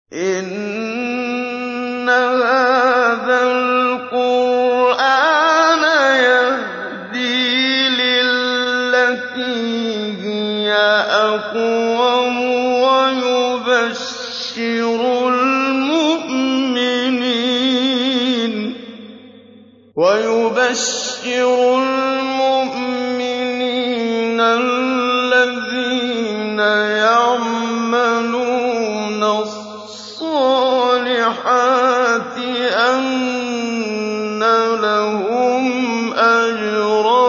إِنَّ هَٰذَا الْقُرْآنَ يَهْدِي لِلَّتِي هِيَ أَقْوَمُ وَيُبَشِّرُ الْمُؤْمِنِينَ الَّذِينَ يَعْمَلُونَ الصَّالِحَاتِ أَنَّ لَهُمْ أَجْرًا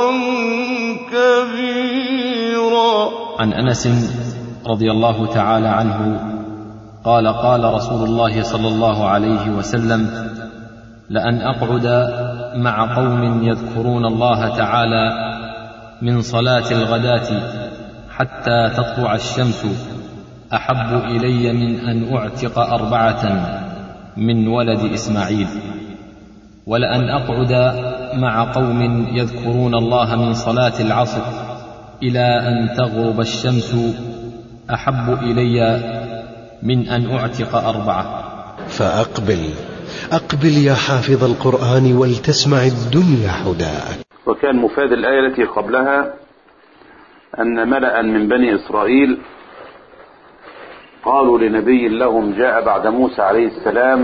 كَبِيرًا عن انس رضي الله تعالى عنه قال قال رسول الله صلى الله عليه وسلم لان اقعد مع قوم يذكرون الله تعالى من صلاه الغداه حتى تطلع الشمس احب الي من ان اعتق اربعه من ولد اسماعيل ولان اقعد مع قوم يذكرون الله من صلاه العصر الى ان تغرب الشمس احب الي من ان اعتق اربعه فأقبل أقبل يا حافظ القرآن ولتسمع الدنيا حداك وكان مفاد الآية التي قبلها أن ملأ من بني إسرائيل قالوا لنبي لهم جاء بعد موسى عليه السلام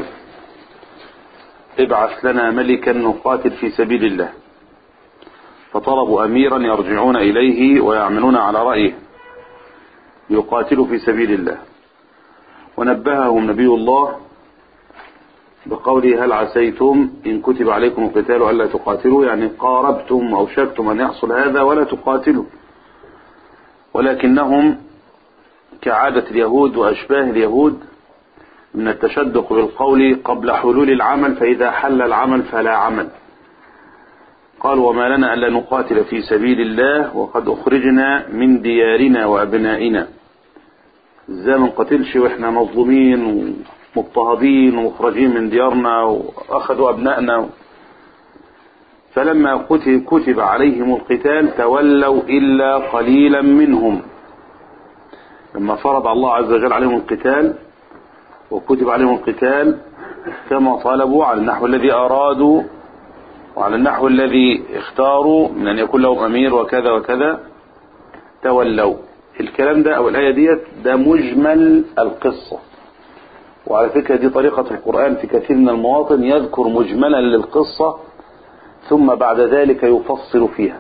ابعث لنا ملكا نقاتل في سبيل الله فطلبوا أميرا يرجعون إليه ويعملون على رأيه يقاتل في سبيل الله ونبههم نبي الله بقوله هل عسيتم إن كتب عليكم القتال ألا تقاتلوا يعني قاربتم أو شكتم أن يحصل هذا ولا تقاتلوا ولكنهم كعادة اليهود وأشباه اليهود من التشدق بالقول قبل حلول العمل فإذا حل العمل فلا عمل قال وما لنا ألا نقاتل في سبيل الله وقد أخرجنا من ديارنا وأبنائنا ازاي ما نقاتلش واحنا مظلومين ومضطهدين ومخرجين من ديارنا واخذوا ابنائنا فلما كتب, كتب عليهم القتال تولوا الا قليلا منهم لما فرض الله عز وجل عليهم القتال وكتب عليهم القتال كما طالبوا على النحو الذي ارادوا وعلى النحو الذي اختاروا من ان يكون لهم امير وكذا وكذا تولوا الكلام ده او الايه ديت ده مجمل القصه وعلى فكره دي طريقه القران في كثير من المواطن يذكر مجملا للقصه ثم بعد ذلك يفصل فيها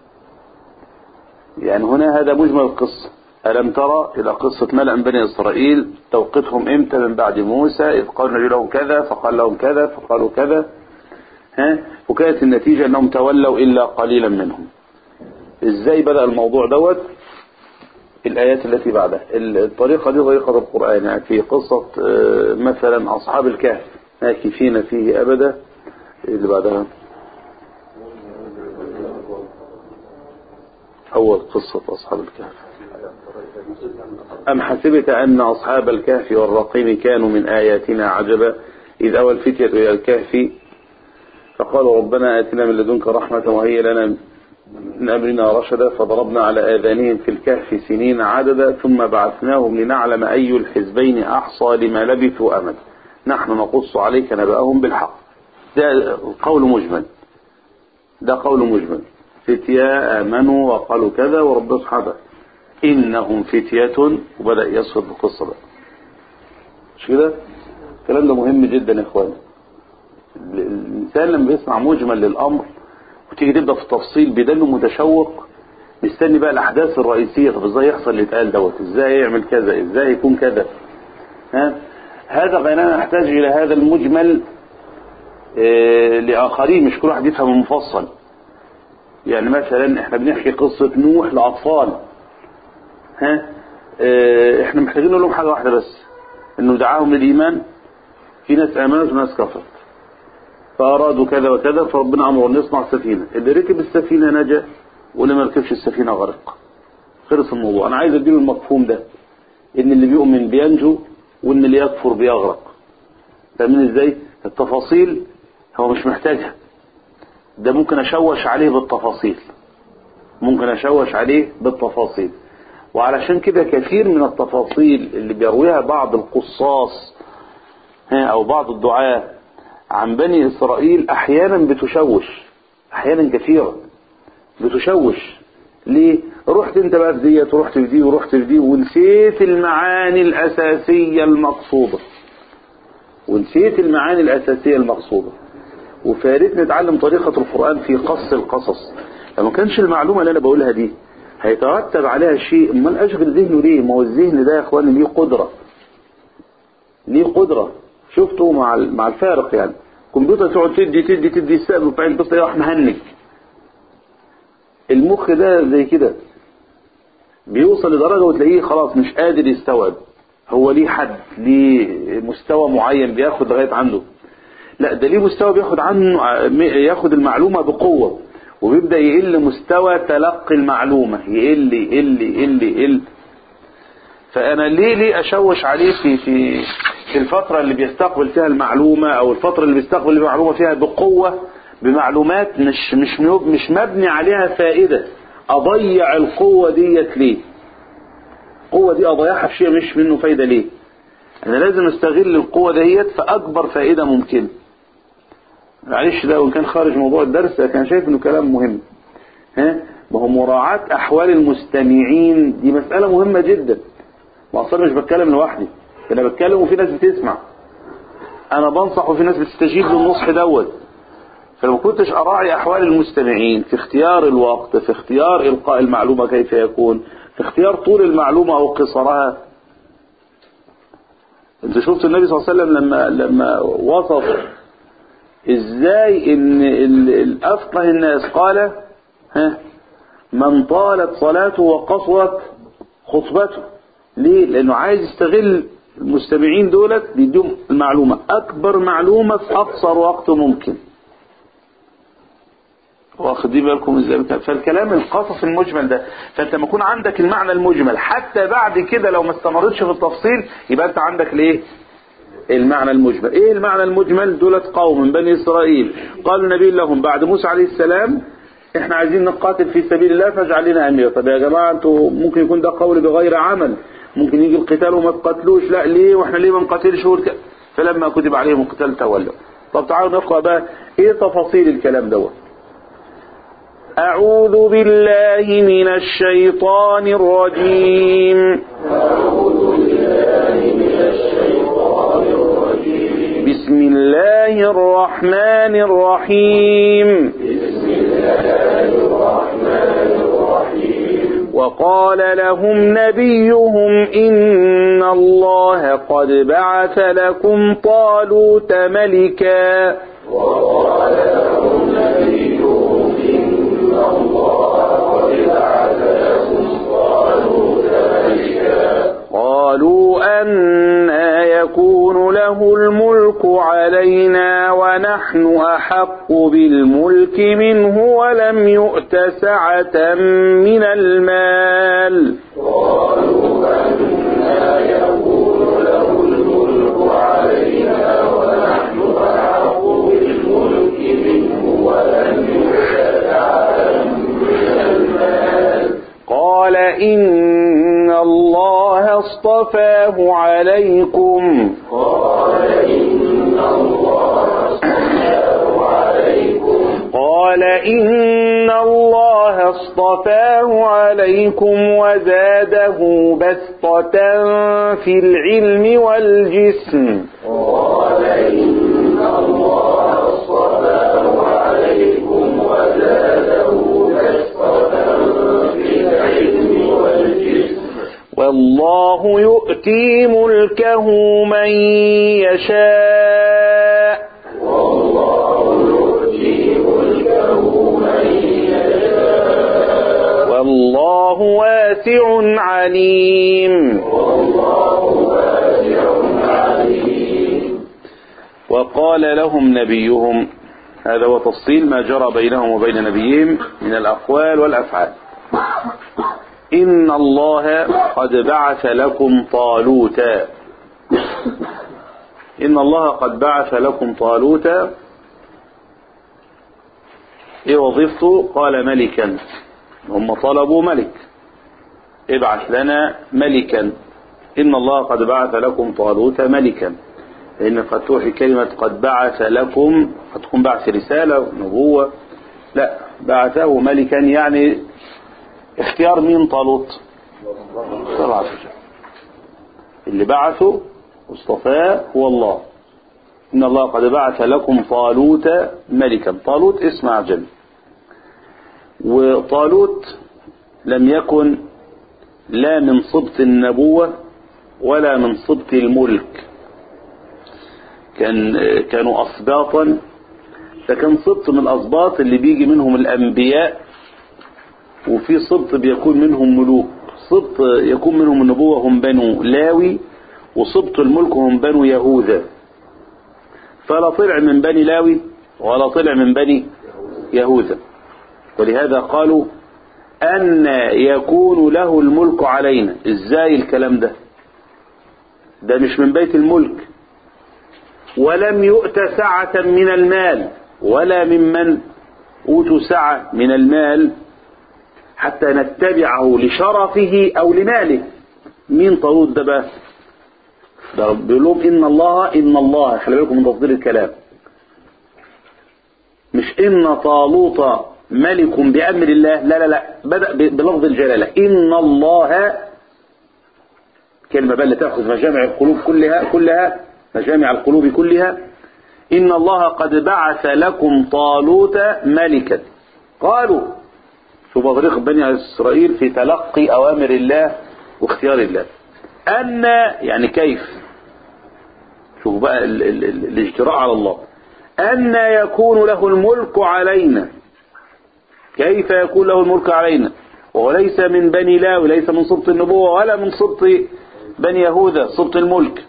يعني هنا هذا مجمل القصه ألم ترى إلى قصة ملأ بني إسرائيل توقفهم إمتى من بعد موسى إذ قال النبي لهم كذا فقال لهم كذا فقالوا كذا ها وكانت النتيجة أنهم تولوا إلا قليلا منهم إزاي بدأ الموضوع دوت الآيات التي بعدها الطريقة دي طريقة القرآن يعني في قصة مثلا أصحاب الكهف ماكثين فيه أبدا اللي بعدها أول قصة أصحاب الكهف أم حسبت أن أصحاب الكهف والرقيم كانوا من آياتنا عجبا إذ أوى الفتية إلى الكهف فقالوا ربنا آتنا من لدنك رحمة وهي لنا من أمرنا رشدا فضربنا على آذانهم في الكهف سنين عددا ثم بعثناهم لنعلم أي الحزبين أحصى لما لبثوا أمد نحن نقص عليك نبأهم بالحق ده قول مجمل ده قول مجمل فتيا آمنوا وقالوا كذا ورب سبحانه إنهم فتية وبدأ يصفر بالقصة بقى مش كده الكلام ده مهم جدا يا إخواني الإنسان لما بيسمع مجمل للأمر وتيجي تبدا في التفصيل بدله متشوق مستني بقى الاحداث الرئيسيه طب ازاي يحصل اللي اتقال دوت ازاي يعمل كذا ازاي يكون كذا ها هذا غيرنا نحتاج الى هذا المجمل إيه لاخرين مش كل واحد يفهم المفصل يعني مثلا احنا بنحكي قصه نوح لاطفال ها إيه احنا محتاجين نقول لهم حاجه واحده بس انه دعاهم للايمان في ناس امنت وناس كفرت فأرادوا كذا وكذا فربنا أمر أن يصنع سفينة اللي ركب السفينة نجا واللي ما ركبش السفينة غرق خلص الموضوع أنا عايز أديله المفهوم ده إن اللي بيؤمن بينجو وإن اللي يكفر بيغرق فاهمين إزاي التفاصيل هو مش محتاجها ده ممكن أشوش عليه بالتفاصيل ممكن أشوش عليه بالتفاصيل وعلشان كده كثير من التفاصيل اللي بيرويها بعض القصاص ها أو بعض الدعاء عن بني إسرائيل أحيانا بتشوش أحيانا كثيرة بتشوش ليه رحت انت بقى في ديت ورحت في دي ورحت في دي ونسيت المعاني الأساسية المقصودة ونسيت المعاني الأساسية المقصودة وفارت نتعلم طريقة القرآن في قص القصص لما كانش المعلومة اللي أنا بقولها دي هيترتب عليها شيء امال أشغل ذهنه ليه ما هو الذهن ده يا إخواني ليه قدرة ليه قدرة شفته مع مع الفارق يعني الكمبيوتر تقعد تدي تدي تدي السقف وبعدين بس راح مهنج المخ ده زي كده بيوصل لدرجة وتلاقيه خلاص مش قادر يستوعب هو ليه حد ليه مستوى معين بياخد لغاية عنده لا ده ليه مستوى بياخد عنه ياخد المعلومة بقوة وبيبدأ يقل مستوى تلقي المعلومة يقل يقل يقل يقل فأنا ليه ليه أشوش عليه في في في الفترة اللي بيستقبل فيها المعلومة أو الفترة اللي بيستقبل المعلومة فيها بقوة بمعلومات مش مش مش مبني عليها فائدة أضيع القوة ديت ليه؟ القوة دي أضيعها في شيء مش منه فايدة ليه؟ أنا لازم أستغل القوة ديت في أكبر فائدة ممكنة. معلش ده وإن كان خارج موضوع الدرس كان شايف إنه كلام مهم. ها؟ ما هو مراعاة أحوال المستمعين دي مسألة مهمة جدا. ما أصلا مش بتكلم لوحدي. أنا بتكلم وفي ناس بتسمع. أنا بنصح وفي ناس بتستجيب للنصح دوت. فلو كنتش أراعي أحوال المستمعين في اختيار الوقت في اختيار إلقاء المعلومة كيف يكون في اختيار طول المعلومة أو قصرها انت شفت النبي صلى الله عليه وسلم لما لما وصف ازاي ان الافقه الناس قال ها من طالت صلاته وقصرت خطبته ليه لانه عايز يستغل المستمعين دولت بيديهم المعلومة اكبر معلومة في اقصر وقت ممكن واخدين بالكم ازاي فالكلام القصص المجمل ده فانت لما يكون عندك المعنى المجمل حتى بعد كده لو ما استمرتش في التفصيل يبقى انت عندك الايه المعنى المجمل ايه المعنى المجمل دولت قوم من بني اسرائيل قال النبي لهم بعد موسى عليه السلام احنا عايزين نقاتل في سبيل الله فاجعل لنا امير طب يا جماعه انتوا ممكن يكون ده قول بغير عمل ممكن يجي القتال وما تقاتلوش لا ليه واحنا ليه ما نقاتلش فلما كتب عليهم القتال تولوا طب تعالوا نقرا بقى ايه تفاصيل الكلام دوت أعوذ بالله من الشيطان الرجيم بسم الله الرحمن الرحيم وقال لهم نبيهم إن الله قد بعث لكم طالوت ملكا وقال لهم نبيهم قالوا أنا يكون له الملك علينا ونحن أحق بالملك منه ولم يؤت سعة من المال قالوا أنا يكون له الملك علينا ونحن أحق بالملك منه ولم يؤت سعة من المال قال إن الله اصطفاه عليكم قال إن الله اصطفاه عليكم قال إن الله اصطفاه عليكم وزاده بسطة في العلم والجسم قال إن الله اصطفاه عليكم وزاده بسطة في العلم والجسم والله يؤتي ملكه من يشاء والله يؤتي ملكه من يشاء والله واسع عليم والله واسع عليم وقال لهم نبيهم هذا هو تفصيل ما جرى بينهم وبين نبيهم من الأقوال والأفعال إن الله قد بعث لكم طالوتا إن الله قد بعث لكم طالوتا إيه وظيفته قال ملكا هم طلبوا ملك ابعث لنا ملكا إن الله قد بعث لكم طالوت ملكا لأن قد توحي كلمة قد بعث لكم قد تكون بعث رسالة نبوة لا بعثه ملكا يعني اختيار مين طالوت الله عز وجل اللي بعثه واصطفاه هو الله إن الله قد بعث لكم طالوت ملكا طالوت اسم عجل وطالوت لم يكن لا من سبط النبوة ولا من سبط الملك كان كانوا أسباطا فكان سبط من الأسباط اللي بيجي منهم الأنبياء وفي سبط بيكون منهم ملوك سبط يكون منهم النبوة هم بنو لاوي وسبط الملك هم بنو يهوذا فلا طلع من بني لاوي ولا طلع من بني يهوذا ولهذا قالوا أن يكون له الملك علينا ازاي الكلام ده ده مش من بيت الملك ولم يؤت سعة من المال ولا ممن أوتوا سعة من المال حتى نتبعه لشرفه أو لماله مين طالوت ده بقى ده بيقول لهم إن الله إن الله خلي بالكم من تصدير الكلام مش إن طالوت ملك بأمر الله لا لا لا بدأ بلفظ الجلالة إن الله كلمة بقى اللي تأخذ مجامع القلوب كلها كلها مجامع القلوب كلها إن الله قد بعث لكم طالوت ملكا قالوا شوف طريق بني إسرائيل في تلقي أوامر الله واختيار الله أن يعني كيف شوف بقى ال ال ال الاجتراء على الله أن يكون له الملك علينا كيف يكون له الملك علينا وهو ليس من بني لاوي ليس من سبط النبوة ولا من سبط بني يهوذا سبط الملك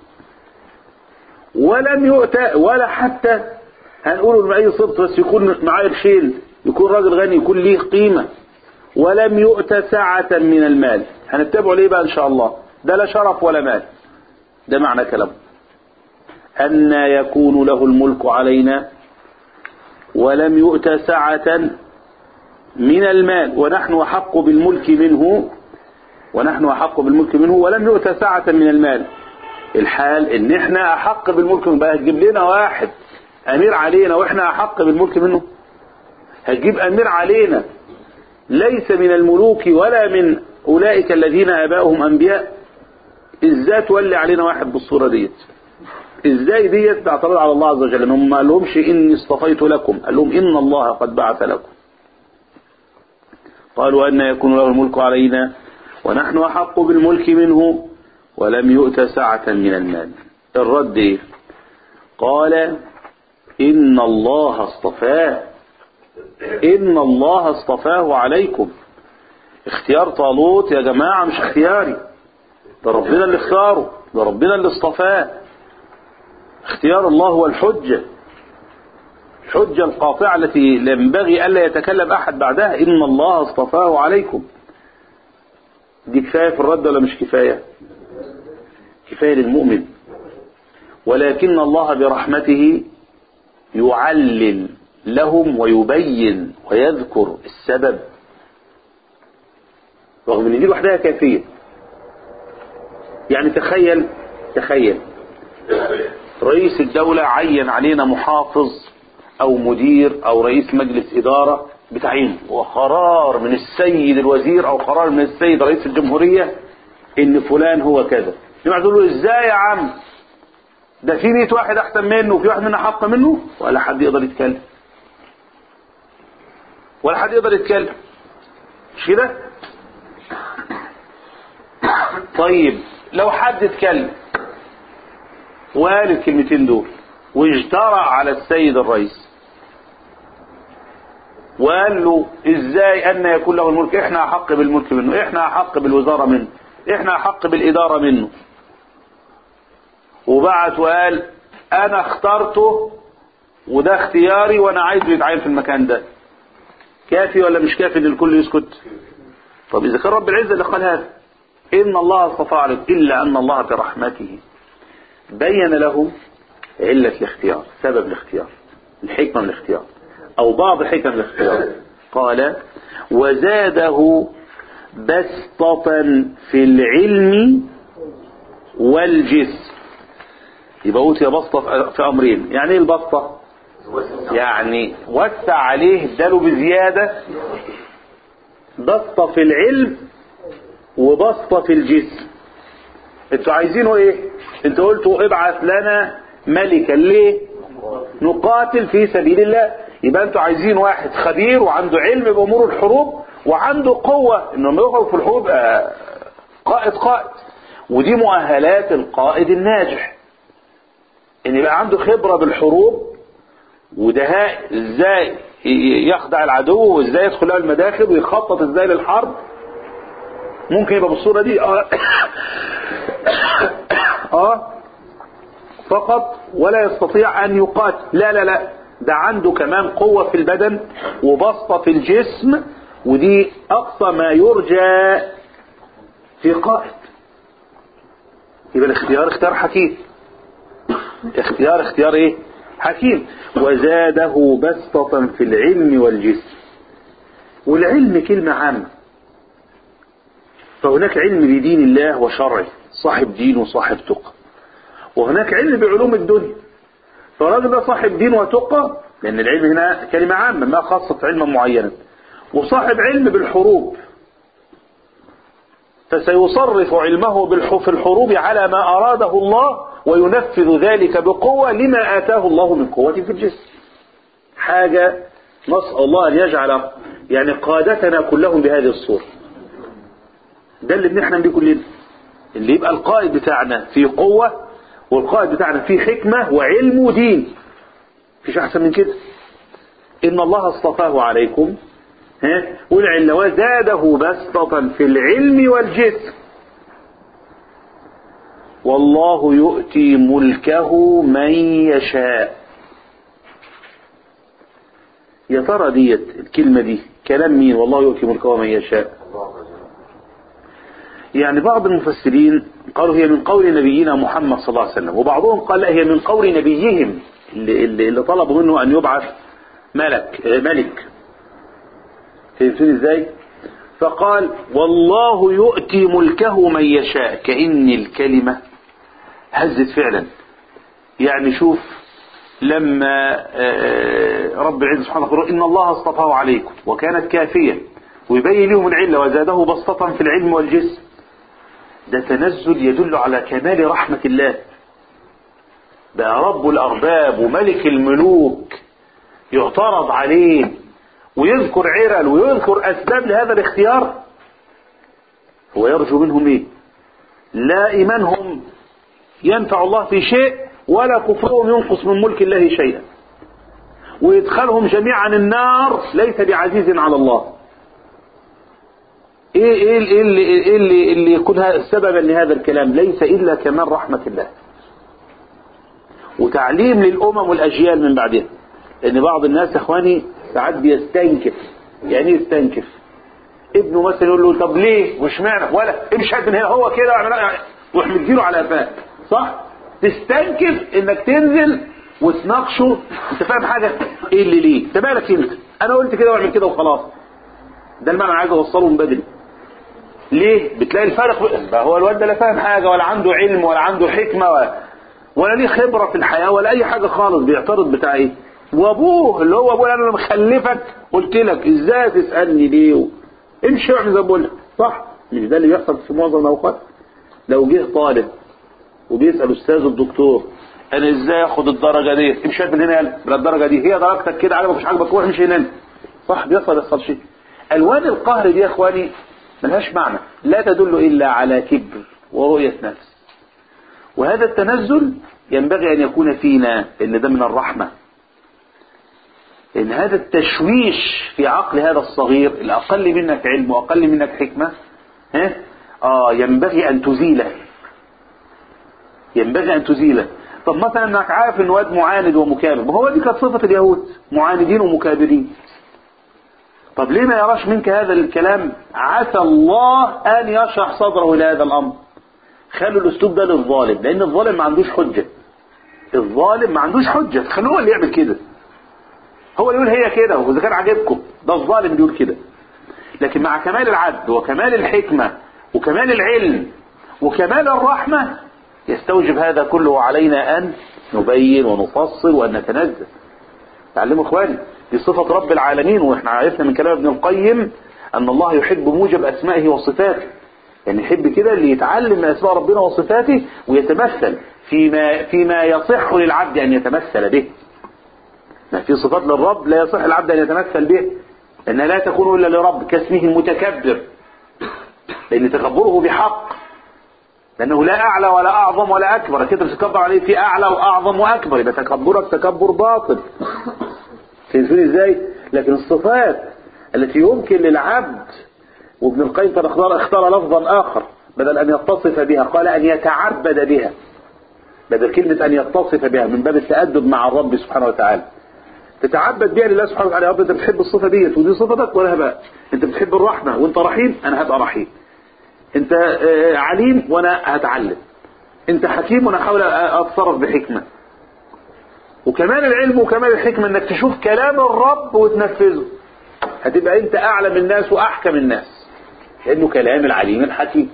ولم يؤتى ولا حتى هنقول أي سبط بس يكون معاه قرشين يكون راجل غني يكون ليه قيمة ولم يؤت سعة من المال هنتبعه ليه بقى إن شاء الله ده لا شرف ولا مال ده معنى كلامه أن يكون له الملك علينا ولم يؤت سعة من المال ونحن أحق بالملك منه ونحن أحق بالملك منه ولم يؤت سعة من المال الحال ان احنا احق بالملك منه بقى هتجيب لنا واحد امير علينا واحنا احق بالملك منه هتجيب امير علينا ليس من الملوك ولا من اولئك الذين اباؤهم انبياء ازاي تولي علينا واحد بالصورة ديت ازاي ديت باعتراض على الله عز وجل هم ما لهمش اني اصطفيت لكم قال لهم ان الله قد بعث لكم قالوا ان يكون له الملك علينا ونحن احق بالملك منه ولم يؤت سعة من المال الرد ايه قال إن الله اصطفاه إن الله اصطفاه عليكم اختيار طالوت يا جماعة مش اختياري ده ربنا اللي اختاره ده ربنا اللي اصطفاه اختيار الله هو الحجة الحجة القاطعة التي ينبغي ألا يتكلم أحد بعدها إن الله اصطفاه عليكم دي كفاية في الرد ولا مش كفاية كفاية للمؤمن ولكن الله برحمته يعلل لهم ويبين ويذكر السبب رغم ان دي لوحدها كافية يعني تخيل تخيل رئيس الدولة عين علينا محافظ او مدير او رئيس مجلس ادارة بتعيين وقرار من السيد الوزير او قرار من السيد رئيس الجمهورية ان فلان هو كذا يبقى تقول له ازاي يا عم ده في 100 واحد احسن منه وفي واحد منا حق منه ولا حد يقدر يتكلم ولا حد يقدر يتكلم مش كده طيب لو حد اتكلم وقال الكلمتين دول واجترأ على السيد الرئيس وقال له ازاي ان يكون له الملك احنا احق بالملك منه احنا احق بالوزارة منه احنا احق بالادارة منه وبعت وقال انا اخترته وده اختياري وانا عايزه يتعين في المكان ده كافي ولا مش كافي ان الكل يسكت طب اذا كان رب العزة اللي قال هذا ان الله اصطفى عليك الا ان الله برحمته بين له علة الاختيار سبب الاختيار الحكمة من الاختيار او بعض حكم الاختيار قال وزاده بسطة في العلم والجسم يبقى أوتي بسطة في- في أمرين يعني إيه البسطة يعني وسع عليه اداله بزيادة بسطة في العلم وبسطة في الجسم انتوا عايزينه ايه انتوا قلتوا ابعث لنا ملكا ليه نقاتل في سبيل الله يبقى انتوا عايزين واحد خبير وعنده علم بامور الحروب وعنده قوة انه لما يخرج في الحروب آه، قائد قائد ودي مؤهلات القائد الناجح ان يبقى عنده خبرة بالحروب ودهاء ازاي ي- يخدع العدو وازاي يدخل له المداخل ويخطط ازاي للحرب ممكن يبقى بالصورة دي اه اه فقط ولا يستطيع ان يقاتل لا لا لا ده عنده كمان قوة في البدن وبسطة في الجسم ودي اقصى ما يرجى في قائد يبقى الاختيار اختيار حكيم اختيار اختيار ايه حكيم وزاده بسطة في العلم والجسم والعلم كلمة عامة فهناك علم بدين الله وشرعه صاحب دين وصاحب تقى وهناك علم بعلوم الدنيا فالراجل ده صاحب دين وتقى لأن العلم هنا كلمة عامة ما خاصة علما معينا وصاحب علم بالحروب فسيصرف علمه بالح- في الحروب على ما أراده الله وينفذ ذلك بقوة لما آتاه الله من قوة في الجسم حاجة نسأل الله أن يجعل يعني قادتنا كلهم بهذه الصورة ده اللي بنحلم بيه كلنا اللي يبقى القائد بتاعنا في قوة والقائد بتاعنا في حكمة وعلم ودين مفيش أحسن من كده إن الله اصطفاه عليكم ها والعلة وزاده بسطة في العلم والجسم والله يؤتي ملكه من يشاء يا ترى ديت الكلمة دي كلام مين والله يؤتي ملكه من يشاء يعني بعض المفسرين قالوا هي من قول نبينا محمد صلى الله عليه وسلم وبعضهم قال لا هي من قول نبيهم اللي, اللي, اللي طلبوا منه أن يبعث ملك آه، ملك فهمتوني ازاي فقال والله يؤتي ملكه من يشاء كأن الكلمة هزت فعلا يعني شوف لما آه، رب العزة سبحانه وتعالى إن الله اصطفاه عليكم وكانت كافية ويبين لهم العلة وزاده بسطة في العلم والجسم ده تنزل يدل على كمال رحمة الله ده رب الأرباب وملك الملوك يعترض عليه ويذكر عرل ويذكر أسباب لهذا الاختيار هو يرجو منهم ايه لا إيمانهم ينفع الله في شيء ولا كفرهم ينقص من ملك الله شيئا ويدخلهم جميعا النار ليس بعزيز على الله ايه ايه ايه اللي, إيه اللي, اللي يكون ها- سببا لهذا الكلام ليس الا كمال رحمة الله وتعليم للامم والاجيال من بعدها لان بعض الناس يا اخواني ساعات بيستنكف يعني ايه يستنكف ابنه مثلا يقول له طب ليه وش معنى ولا امشي من هنا هو كده واعمل- ويروح مديله على قفاه صح تستنكف انك تنزل وتناقشه انت فاهم حاجه ايه اللي ليه انت مالك انت انا قلت كده واعمل كده وخلاص ده المعنى عايز اوصله من بدري ليه بتلاقي الفرق بقى هو الواد ده لا فاهم حاجه ولا عنده علم ولا عنده حكمه ولا, ولا ليه خبره في الحياه ولا اي حاجه خالص بيعترض بتاع ايه وابوه اللي هو ابوه انا اللي مخلفك قلت لك ازاي تسالني ليه و... امشي واعمل زي ما بقول لك صح مش ده اللي بيحصل في معظم الاوقات لو جه طالب وبيسال استاذ الدكتور انا ازاي اخد الدرجه دي امشي من هنا يلا بلا الدرجه دي هي درجتك كده على ما مش عاجبك روح امشي هنا صح بيحصل بيحصل شيء الوان القهر دي يا اخواني ملهاش معنى لا تدل الا على كبر ورؤيه نفس وهذا التنزل ينبغي ان يكون فينا ان ده من الرحمه ان هذا التشويش في عقل هذا الصغير الاقل منك علم واقل منك حكمه ها اه ينبغي ان تزيله ينبغي ان تزيله طب مثلا انك عارف ان واد معاند ومكابر ما هو دي كانت صفه اليهود معاندين ومكابرين طب ليه ما يراش منك هذا الكلام عسى الله ان يشرح صدره الى هذا الامر خلوا الاسلوب ده للظالم لان الظالم ما عندوش حجه الظالم ما عندوش حجه خلوه هو اللي يعمل كده هو اللي يقول هي كده واذا كان عاجبكم ده الظالم اللي يقول كده لكن مع كمال العدل وكمال الحكمه وكمال العلم وكمال الرحمه يستوجب هذا كله علينا أن نبين ونفصل وأن نتنزل تعلموا إخواني دي صفة رب العالمين وإحنا عرفنا من كلام ابن القيم أن الله يحب موجب أسمائه وصفاته يعني يحب كده اللي يتعلم من أسماء ربنا وصفاته ويتمثل فيما, فيما يصح للعبد أن يتمثل به ما في صفات للرب لا يصح العبد أن يتمثل به لأنها لا تكون إلا لرب كاسمه المتكبر لأن تكبره بحق لأنه لا أعلى ولا أعظم ولا أكبر كده تتكبر عليه في أعلى وأعظم وأكبر يبقى تكبرك تكبر باطل فهمتوني إزاي لكن الصفات التي يمكن للعبد وابن القيم قد اختار, اختار لفظا آخر بدل أن يتصف بها قال أن يتعبد بها بدل كلمة أن يتصف بها من باب التأدب مع الرب سبحانه وتعالى تتعبد بها لله سبحانه وتعالى يا رب انت بتحب الصفة ديت ودي صفتك ولا هبقى انت بتحب الرحمة وانت رحيم انا هبقى رحيم انت آه، عليم وانا هتعلم انت حكيم وانا احاول اتصرف بحكمة وكمان العلم وكمان الحكمة انك تشوف كلام الرب وتنفذه هتبقى انت اعلم الناس واحكم الناس لانه كلام العليم الحكيم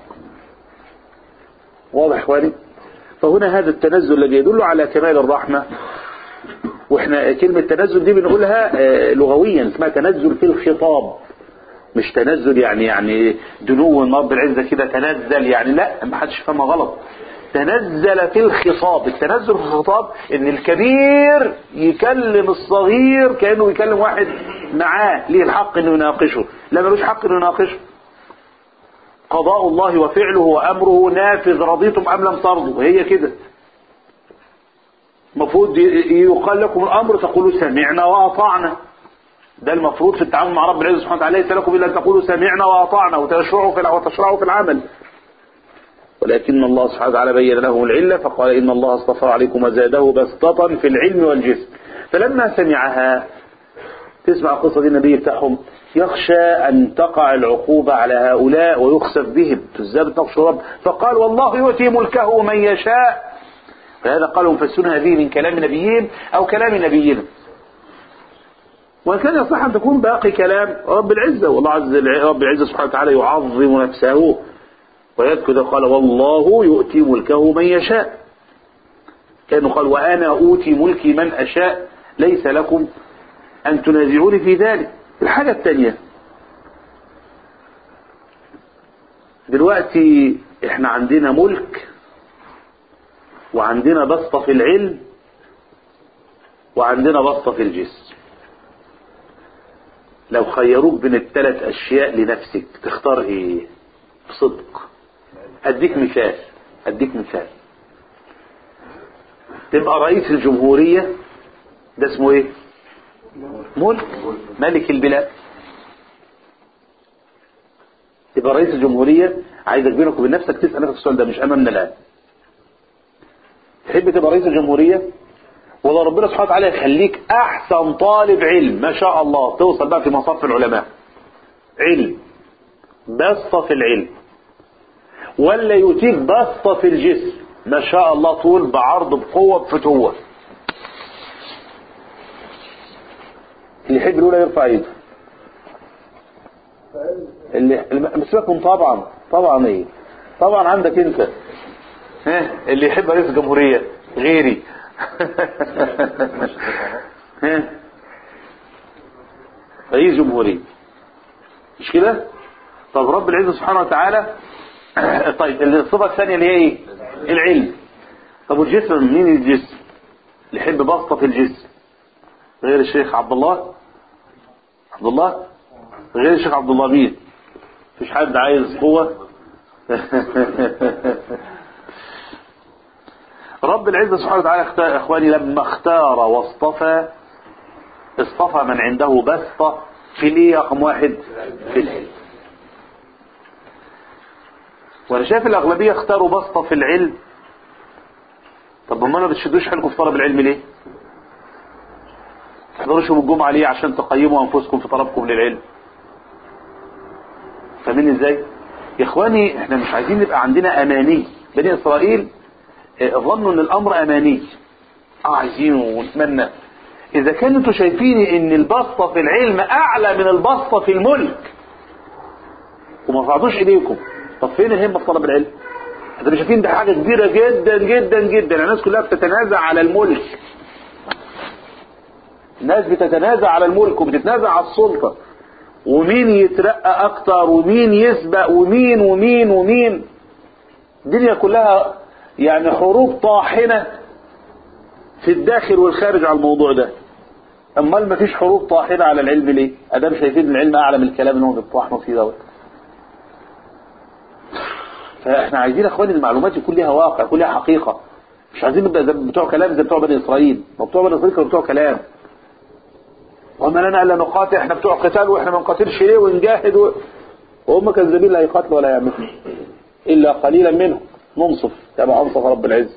واضح اخواني فهنا هذا التنزل الذي يدل على كمال الرحمة واحنا كلمة تنزل دي بنقولها آه، لغويا اسمها تنزل في الخطاب مش تنزل يعني يعني دنو من رب العزة كده تنزل يعني لا ما حدش فهمها غلط تنزل في الخطاب التنزل في الخطاب ان الكبير يكلم الصغير كأنه يكلم واحد معاه ليه الحق انه يناقشه لا ملوش حق انه يناقشه قضاء الله وفعله وامره نافذ رضيتم ام لم ترضوا هي كده المفروض يقال لكم الامر تقولوا سمعنا واطعنا ده المفروض في التعامل مع رب العزة سبحانه وتعالى ليس لكم الا ان تقولوا سمعنا واطعنا وتشرعوا في وتشرعوا في العمل ولكن الله سبحانه وتعالى بين لهم العلة فقال إن الله اصطفى عليكم وزاده بسطة في العلم والجسم فلما سمعها تسمع قصة دي النبي بتاعهم يخشى أن تقع العقوبة على هؤلاء ويخسف بهم ازاي بتناقش رب فقال والله يؤتي ملكه من يشاء فهذا قالوا مفسرون هذه من كلام نبيين أو كلام نبينا وإن كان يصح أن تكون باقي كلام رب العزة والله عز رب العزة سبحانه وتعالى يعظم نفسه ويذكر قال والله يؤتي ملكه من يشاء كانه قال وأنا أوتي ملكي من أشاء ليس لكم أن تنازعوني في ذلك الحاجة الثانية دلوقتي احنا عندنا ملك وعندنا بسطة في العلم وعندنا بسطة في الجسم لو خيروك بين الثلاث أشياء لنفسك تختار ايه بصدق أديك مثال أديك مثال تبقى رئيس الجمهورية ده اسمه ايه ملك ملك البلاد تبقى رئيس الجمهورية عايزك بينك وبين نفسك تسأل نفسك السؤال ده مش أمامنا الآن تحب تبقى رئيس الجمهورية والله ربنا سبحانه وتعالى يخليك أحسن طالب علم ما شاء الله توصل بقى في مصاف العلماء علم بسطة في العلم ولا يؤتيك بسطة في الجسم ما شاء الله طول بعرض بقوة بفتوة اللي يحب الأولى يرفع ايده اللي مسيبكم طبعا طبعا ايه طبعا عندك انت ها اللي يحب رئيس الجمهورية غيري ها رئيس جمهورية مش كده طب رب العزة سبحانه وتعالى طيب الصفة الثانية اللي هي ايه العلم طب والجسم مين الجسم اللي يحب بسطة في الجسم غير الشيخ عبد الله عبد الله غير الشيخ عبد الله مين مفيش حد عايز قوة رب العزة سبحانه وتعالى اختار اخواني لما اختار واصطفى اصطفى من عنده بسطة في الايه رقم واحد في العلم وانا شايف الاغلبية اختاروا بسطة في العلم طب ما ما بتشدوش حيلكم في طلب العلم ليه تحضروش يوم الجمعة ليه عشان تقيموا انفسكم في طلبكم للعلم فاهمين ازاي يا اخواني احنا مش عايزين نبقى عندنا اماني بني اسرائيل اه، ظنوا ان الامر اماني اه عايزينه ونتمنى اذا كانوا انتوا شايفين ان البسطة في العلم اعلى من البسطة في الملك وما رفعتوش ايديكم طب فين الهمة في طلب العلم احنا مش شايفين ده حاجة كبيرة جدا جدا جدا الناس كلها بتتنازع على الملك الناس بتتنازع على الملك وبتتنازع على السلطة ومين يترقى اكتر ومين يسبق ومين ومين ومين الدنيا كلها يعني حروب طاحنة في الداخل والخارج على الموضوع ده امال ما فيش حروب طاحنة على العلم ليه ادام شايفين العلم اعلى من الكلام اللي هم بيطحنوا فيه دوت فاحنا عايزين يا اخواني المعلومات يكون ليها واقع يكون ليها حقيقة مش عايزين نبقى زي بتوع كلام زي بتوع بني اسرائيل ما بتوع بني اسرائيل كانوا بتوع كلام وما لنا الا نقاتل احنا بتوع قتال واحنا ما نقاتلش ليه ونجاهد و... وهم كذابين لا يقاتلوا ولا يعملوا الا قليلا منهم ننصف كما انصف رب العزه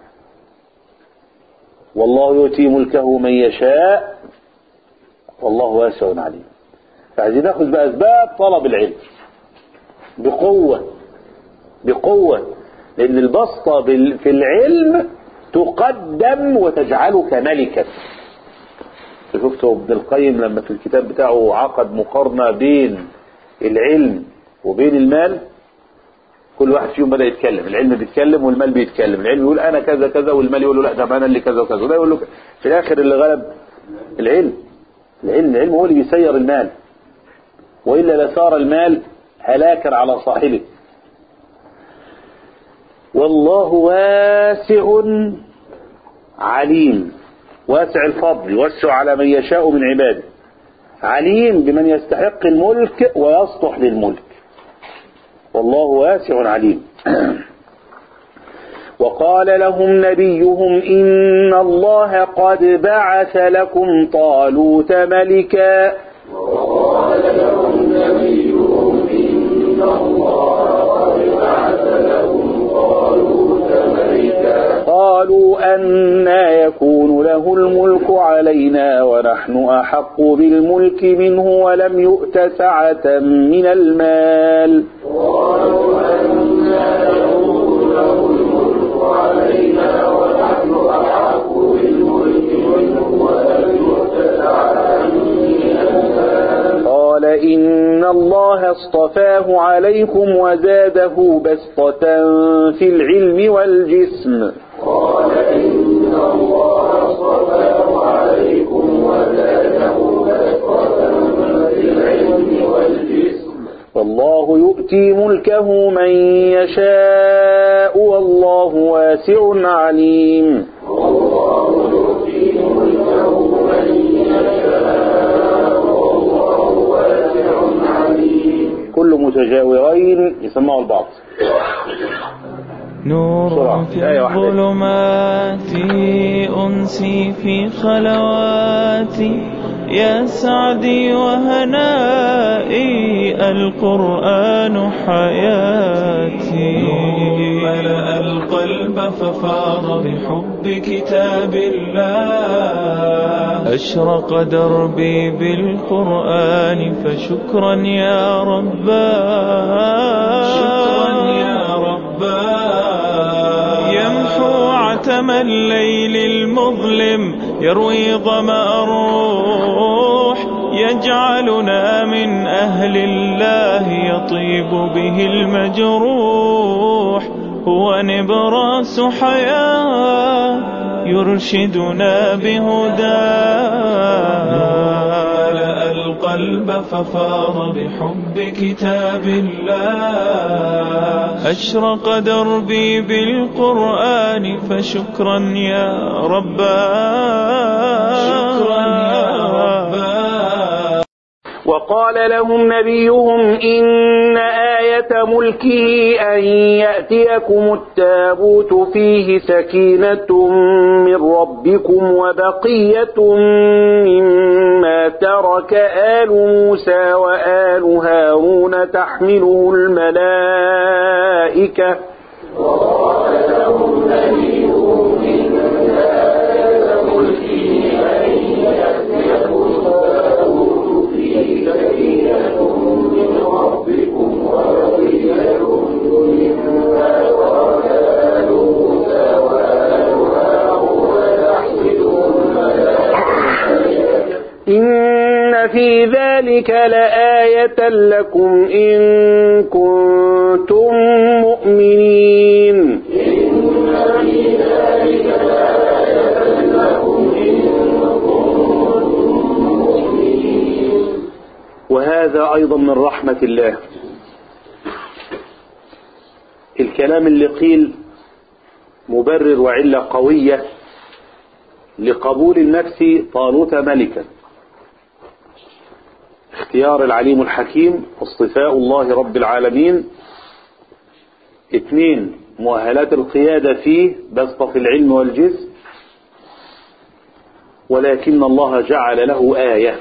والله يؤتي ملكه من يشاء والله واسع عليم فعايزين ناخذ باسباب طلب العلم بقوه بقوه لان البسطه بال- في العلم تقدم وتجعلك ملكا شفتوا ابن القيم لما في الكتاب بتاعه عقد مقارنة بين العلم وبين المال كل واحد فيهم بدأ يتكلم العلم بيتكلم والمال بيتكلم العلم يقول أنا كذا كذا والمال يقول له لا ده أنا اللي كذا وكذا وده يقول له ك- في الآخر اللي غلب العلم العلم العلم هو اللي بيسير المال وإلا لصار المال هلاكا على صاحبه والله واسع عليم واسع الفضل يوسع على من يشاء من عباده عليم بمن يستحق الملك ويصلح للملك والله واسع عليم وقال لهم نبيهم إن الله قد بعث لكم طالوت ملكا قالوا أنا يكون له الملك علينا ونحن أحق بالملك منه ولم يؤت سعة من المال قال إن الله اصطفاه عليكم وزاده بسطة في العلم والجسم والله يؤتي ملكه من يشاء والله واسع عليم كل متجاورين يسمعوا البعض نور بسرعة. في آية واحدة. الظلمات أنسي في خلواتي يا سعدي وهنائي القرآن حياتي ملأ القلب ففاض بحب كتاب الله أشرق دربي بالقرآن فشكرا يا رباه شكرا يا رباه يمحو عتم الليل المظلم يروي ظمأ الروح يجعلنا من أهل الله يطيب به المجروح هو نبراس حياة يرشدنا بهداه ملأ القلب ففاض بحب كتاب الله أشرق دربي بالقرآن فشكرا يا رباه شكرا يا رباه وقال لهم نبيهم إن آية ملكه أن يأتيكم التابوت فيه سكينة من ربكم وبقية مما ترك آل موسى وآل هارون تحمله الملائكة إن إن في ذلك لآية لكم إن كنتم مؤمنين وهذا أيضا من رحمة الله الكلام اللي قيل مبرر وعلة قوية لقبول النفس طالوت ملكا اختيار العليم الحكيم واصطفاء الله رب العالمين اثنين مؤهلات القيادة فيه بسطة في العلم والجسم ولكن الله جعل له آية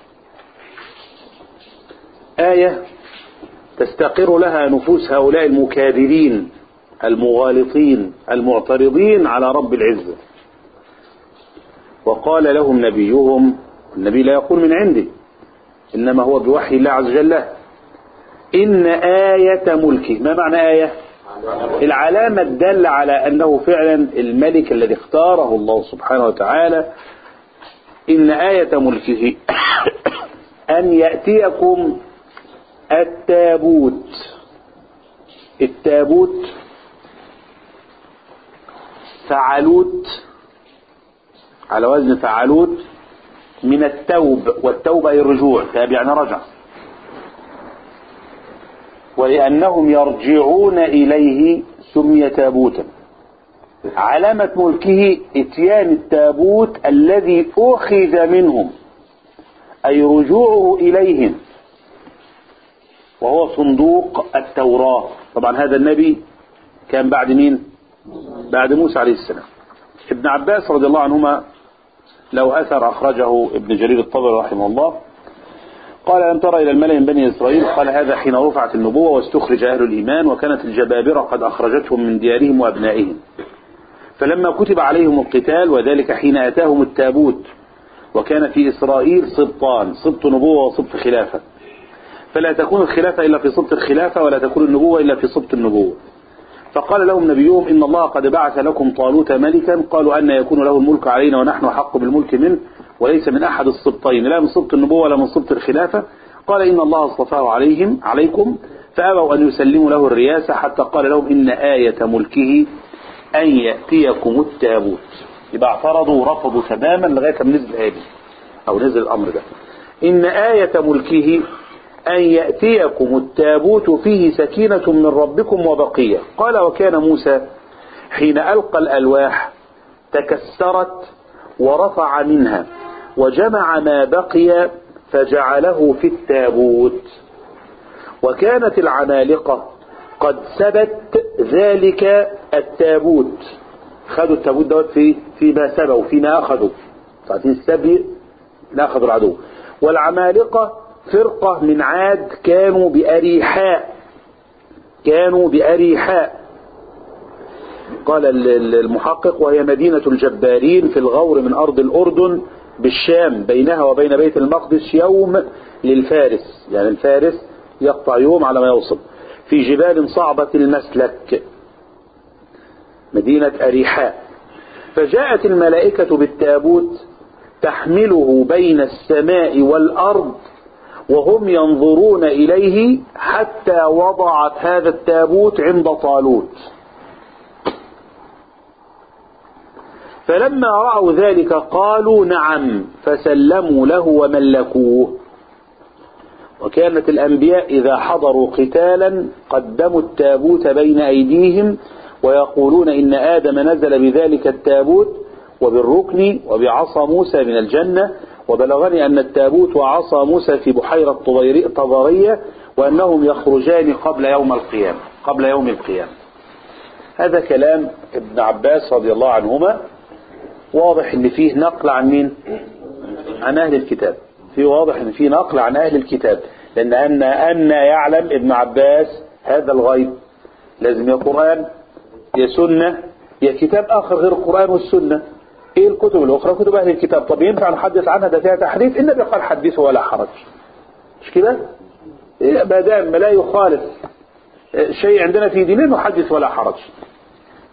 آية تستقر لها نفوس هؤلاء المكابرين المغالطين المعترضين على رب العزة وقال لهم نبيهم النبي لا يقول من عندي إنما هو بوحي الله عز وجل له إن آية ملكه ما معنى آية العلامة الدالة على أنه فعلا الملك الذي اختاره الله سبحانه وتعالى إن آية ملكه أن يأتيكم التابوت التابوت فعلوت على وزن فعلوت من التوب والتوبة أي الرجوع تاب يعني رجع ولأنهم يرجعون إليه سمي تابوتا علامة ملكه اتيان التابوت الذي أخذ منهم أي رجوعه إليهم وهو صندوق التوراة طبعا هذا النبي كان بعد مين بعد موسى عليه السلام ابن عباس رضي الله عنهما لو أثر أخرجه ابن جرير الطبري رحمه الله قال لم ترى إلى الملأ من بني إسرائيل قال هذا حين رفعت النبوة واستخرج أهل الإيمان وكانت الجبابرة قد أخرجتهم من ديارهم وأبنائهم فلما كتب عليهم القتال وذلك حين أتاهم التابوت وكان في إسرائيل سبطان سبط نبوة وسبط خلافة فلا تكون الخلافة إلا في سبط الخلافة ولا تكون النبوة إلا في سبط النبوة فقال لهم نبيهم إن الله قد بعث لكم طالوت ملكا قالوا أن يكون له الملك علينا ونحن حق بالملك منه وليس من أحد السبطين لا من سبط النبوة ولا من سبط الخلافة قال إن الله اصطفاه عليهم عليكم فأبوا أن يسلموا له الرياسة حتى قال لهم إن آية ملكه أن يأتيكم التابوت يبقى اعترضوا ورفضوا تماما لغاية ما نزل هذه أو نزل الأمر ده إن آية ملكه أن يأتيكم التابوت فيه سكينة من ربكم وبقية قال وكان موسى حين ألقى الألواح تكسرت ورفع منها وجمع ما بقي فجعله في التابوت وكانت العمالقة قد سبت ذلك التابوت خدوا التابوت دوت في فيما سبوا فيما أخذوا ساعتين السبي لا أخذوا العدو والعمالقة فرقة من عاد كانوا بأريحاء كانوا بأريحاء قال المحقق وهي مدينة الجبارين في الغور من أرض الأردن بالشام بينها وبين بيت المقدس يوم للفارس يعني الفارس يقطع يوم على ما يوصل في جبال صعبة المسلك مدينة أريحاء فجاءت الملائكة بالتابوت تحمله بين السماء والأرض وهم ينظرون إليه حتى وضعت هذا التابوت عند طالوت فلما رأوا ذلك قالوا نعم فسلموا له وملكوه وكانت الأنبياء إذا حضروا قتالا قدموا التابوت بين أيديهم ويقولون إن آدم نزل بذلك التابوت وبالركن وبعصا موسى من الجنة وبلغني أن التابوت وعصا موسى في بحيرة طبرية وأنهم يخرجان قبل يوم القيامة قبل يوم القيامة هذا كلام ابن عباس رضي الله عنهما واضح ان فيه نقل عن مين عن اهل الكتاب في واضح ان فيه نقل عن اهل الكتاب لان ان ان يعلم ابن عباس هذا الغيب لازم يا قرآن يا سنة يا كتاب اخر غير القرآن والسنة ايه الكتب الاخرى كتب اهل الكتاب طب ينفع نحدث عنها ده فيها تحريف النبي قال حدثوا ولا حرج مش كده إيه ما دام لا يخالف شيء عندنا في ديننا نحدث ولا حرج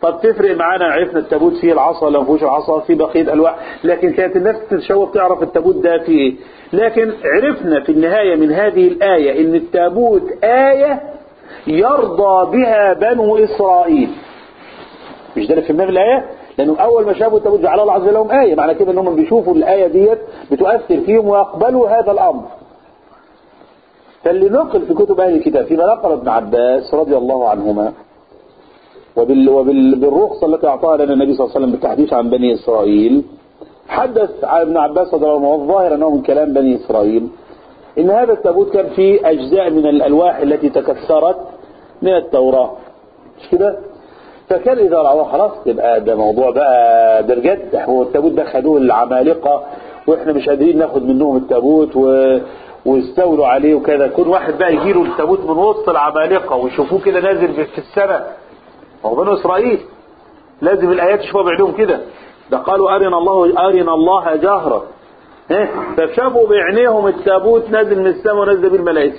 طب تفرق معانا عرفنا التابوت فيه العصا ولا ما فيهوش العصا فيه بقيه الواح لكن كانت الناس تتشوق تعرف التابوت ده فيه ايه لكن عرفنا في النهايه من هذه الايه ان التابوت ايه يرضى بها بنو اسرائيل مش ده اللي فهمناه في الايه لانه اول ما شافوا التابوت جعل الله عز وجل لهم ايه معنى كده انهم بيشوفوا الايه ديت بتؤثر فيهم ويقبلوا هذا الامر فاللي نقل في كتب اهل الكتاب فيما نقل ابن عباس رضي الله عنهما وبال وبالرخصة التي أعطاها لنا النبي صلى الله عليه وسلم بالتحديث عن بني إسرائيل حدث عن ابن عباس رضي الله عنه والظاهر أنه من كلام بني إسرائيل إن هذا التابوت كان فيه أجزاء من الألواح التي تكسرت من التوراة مش كده؟ فكان إذا رأوا خلاص يبقى ده موضوع بقى ده بجد هو التابوت ده خدوه العمالقة وإحنا مش قادرين ناخد منهم التابوت و... ويستولوا عليه وكذا كل واحد بقى يجيله التابوت من وسط العمالقة ويشوفوه كده نازل في السماء هو بنو إسرائيل لازم الآيات يشوفوها بعينهم كده ده قالوا أرنا الله أرنا الله جهرة ها فشافوا بعينيهم التابوت نازل من السماء ونزل به الملائكة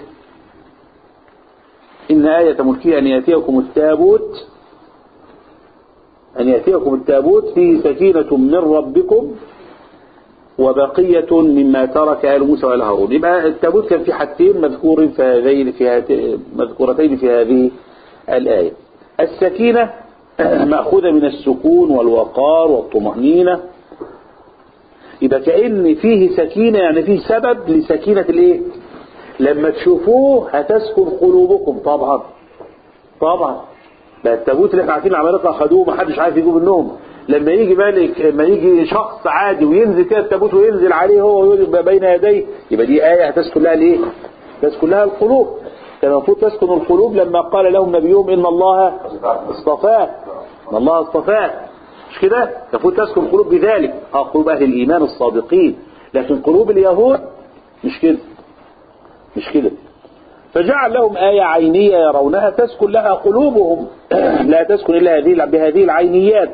إن آية ملكية أن يأتيكم التابوت أن يأتيكم التابوت فيه سكينة من ربكم وبقية مما ترك آل موسى وآل هارون يبقى التابوت كان في حاجتين مذكور في هذين في هات- مذكورتين في هذه الآية السكينة مأخوذة من السكون والوقار والطمأنينة يبقى كأن فيه سكينة يعني فيه سبب لسكينة الايه لما تشوفوه هتسكن قلوبكم طبعا طبعا ده التابوت اللي احنا عارفين العمالقه خدوه ما حدش عارف يجيب منهم لما يجي ملك لما يجي شخص عادي وينزل كده التابوت وينزل عليه هو ويبقى بين يديه يبقى دي آية هتسكن لها الايه؟ تسكن لها القلوب كان المفروض تسكن القلوب لما قال لهم نبيهم ان الله اصطفاه ان الله اصطفاه مش كده؟ المفروض تسكن القلوب بذلك اه قلوب اهل الايمان الصادقين لكن قلوب اليهود مش كده مش كده فجعل لهم آية عينية يرونها تسكن لها قلوبهم لا تسكن إلا هذه بهذه العينيات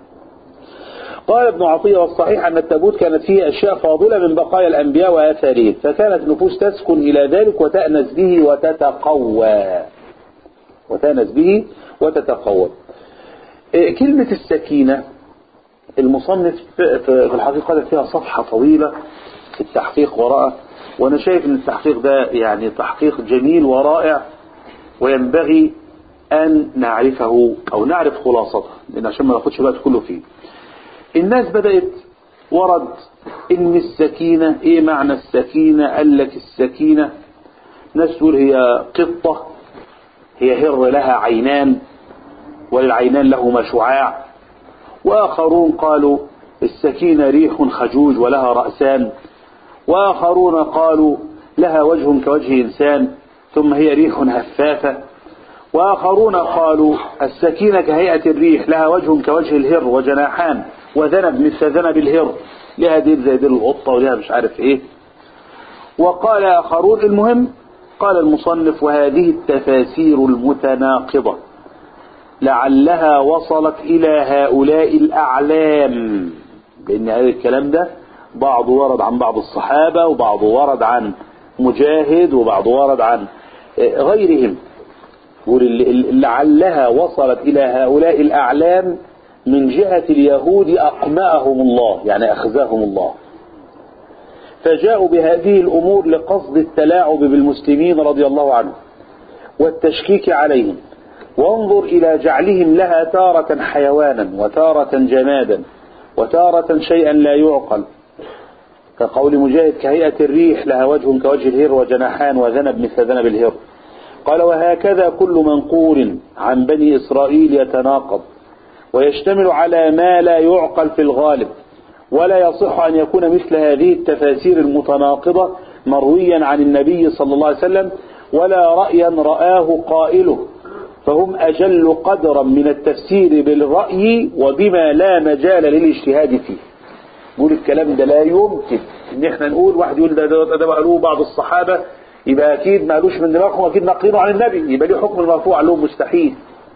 قال ابن عطية والصحيح أن التابوت كانت فيه أشياء فاضلة من بقايا الأنبياء وآثارهم فكانت النفوس تسكن إلى ذلك وتأنس به وتتقوى وتأنس به وتتقوى إيه، كلمة السكينة المصنف في في الحقيقة فيها صفحة طويلة في التحقيق وراءه وأنا شايف أن التحقيق ده يعني تحقيق جميل ورائع وينبغي أن نعرفه أو نعرف خلاصته لأن عشان ما ناخدش الوقت كله فيه الناس بدأت ورد إن السكينة إيه معنى السكينة قال لك السكينة ناس تقول هي قطة هي هر لها عينان وللعينان لهما شعاع وآخرون قالوا السكينة ريح خجوج ولها رأسان وآخرون قالوا لها وجه كوجه إنسان ثم هي ريح هفافة وآخرون قالوا السكينة كهيئة الريح لها وجه كوجه الهر وجناحان وذنب مثل ذنب الهر لها ديل زي ديل القطة ولها مش عارف ايه وقال آخرون المهم قال المصنف وهذه التفاسير المتناقضة لعلها وصلت إلى هؤلاء الأعلام لأن هذا الكلام ده بعض ورد عن بعض الصحابة وبعض ورد عن مجاهد وبعض ورد عن غيرهم يقول لعلها وصلت إلى هؤلاء الأعلام من جهة اليهود أقمأهم الله يعني أخزاهم الله فجاءوا بهذه الأمور لقصد التلاعب بالمسلمين رضي الله عنهم والتشكيك عليهم وانظر إلى جعلهم لها تارة حيوانا وتارة جمادا وتارة شيئا لا يعقل كقول مجاهد كهيئة الريح لها وجه كوجه الهر وجناحان وذنب مثل ذنب الهر قال وهكذا كل منقول عن بني إسرائيل يتناقض ويشتمل على ما لا يعقل في الغالب ولا يصح أن يكون مثل هذه التفاسير المتناقضة مرويا عن النبي صلى الله عليه وسلم ولا رأيا رآه قائله فهم أجل قدرا من التفسير بالرأي وبما لا مجال للاجتهاد فيه يقول الكلام ده لا يمكن ان احنا نقول واحد يقول ده ده, ده قالوه بعض الصحابة يبقى اكيد ما قالوش من دماغهم اكيد ناقلينه عن النبي يبقى ليه حكم المرفوع لهم مستحيل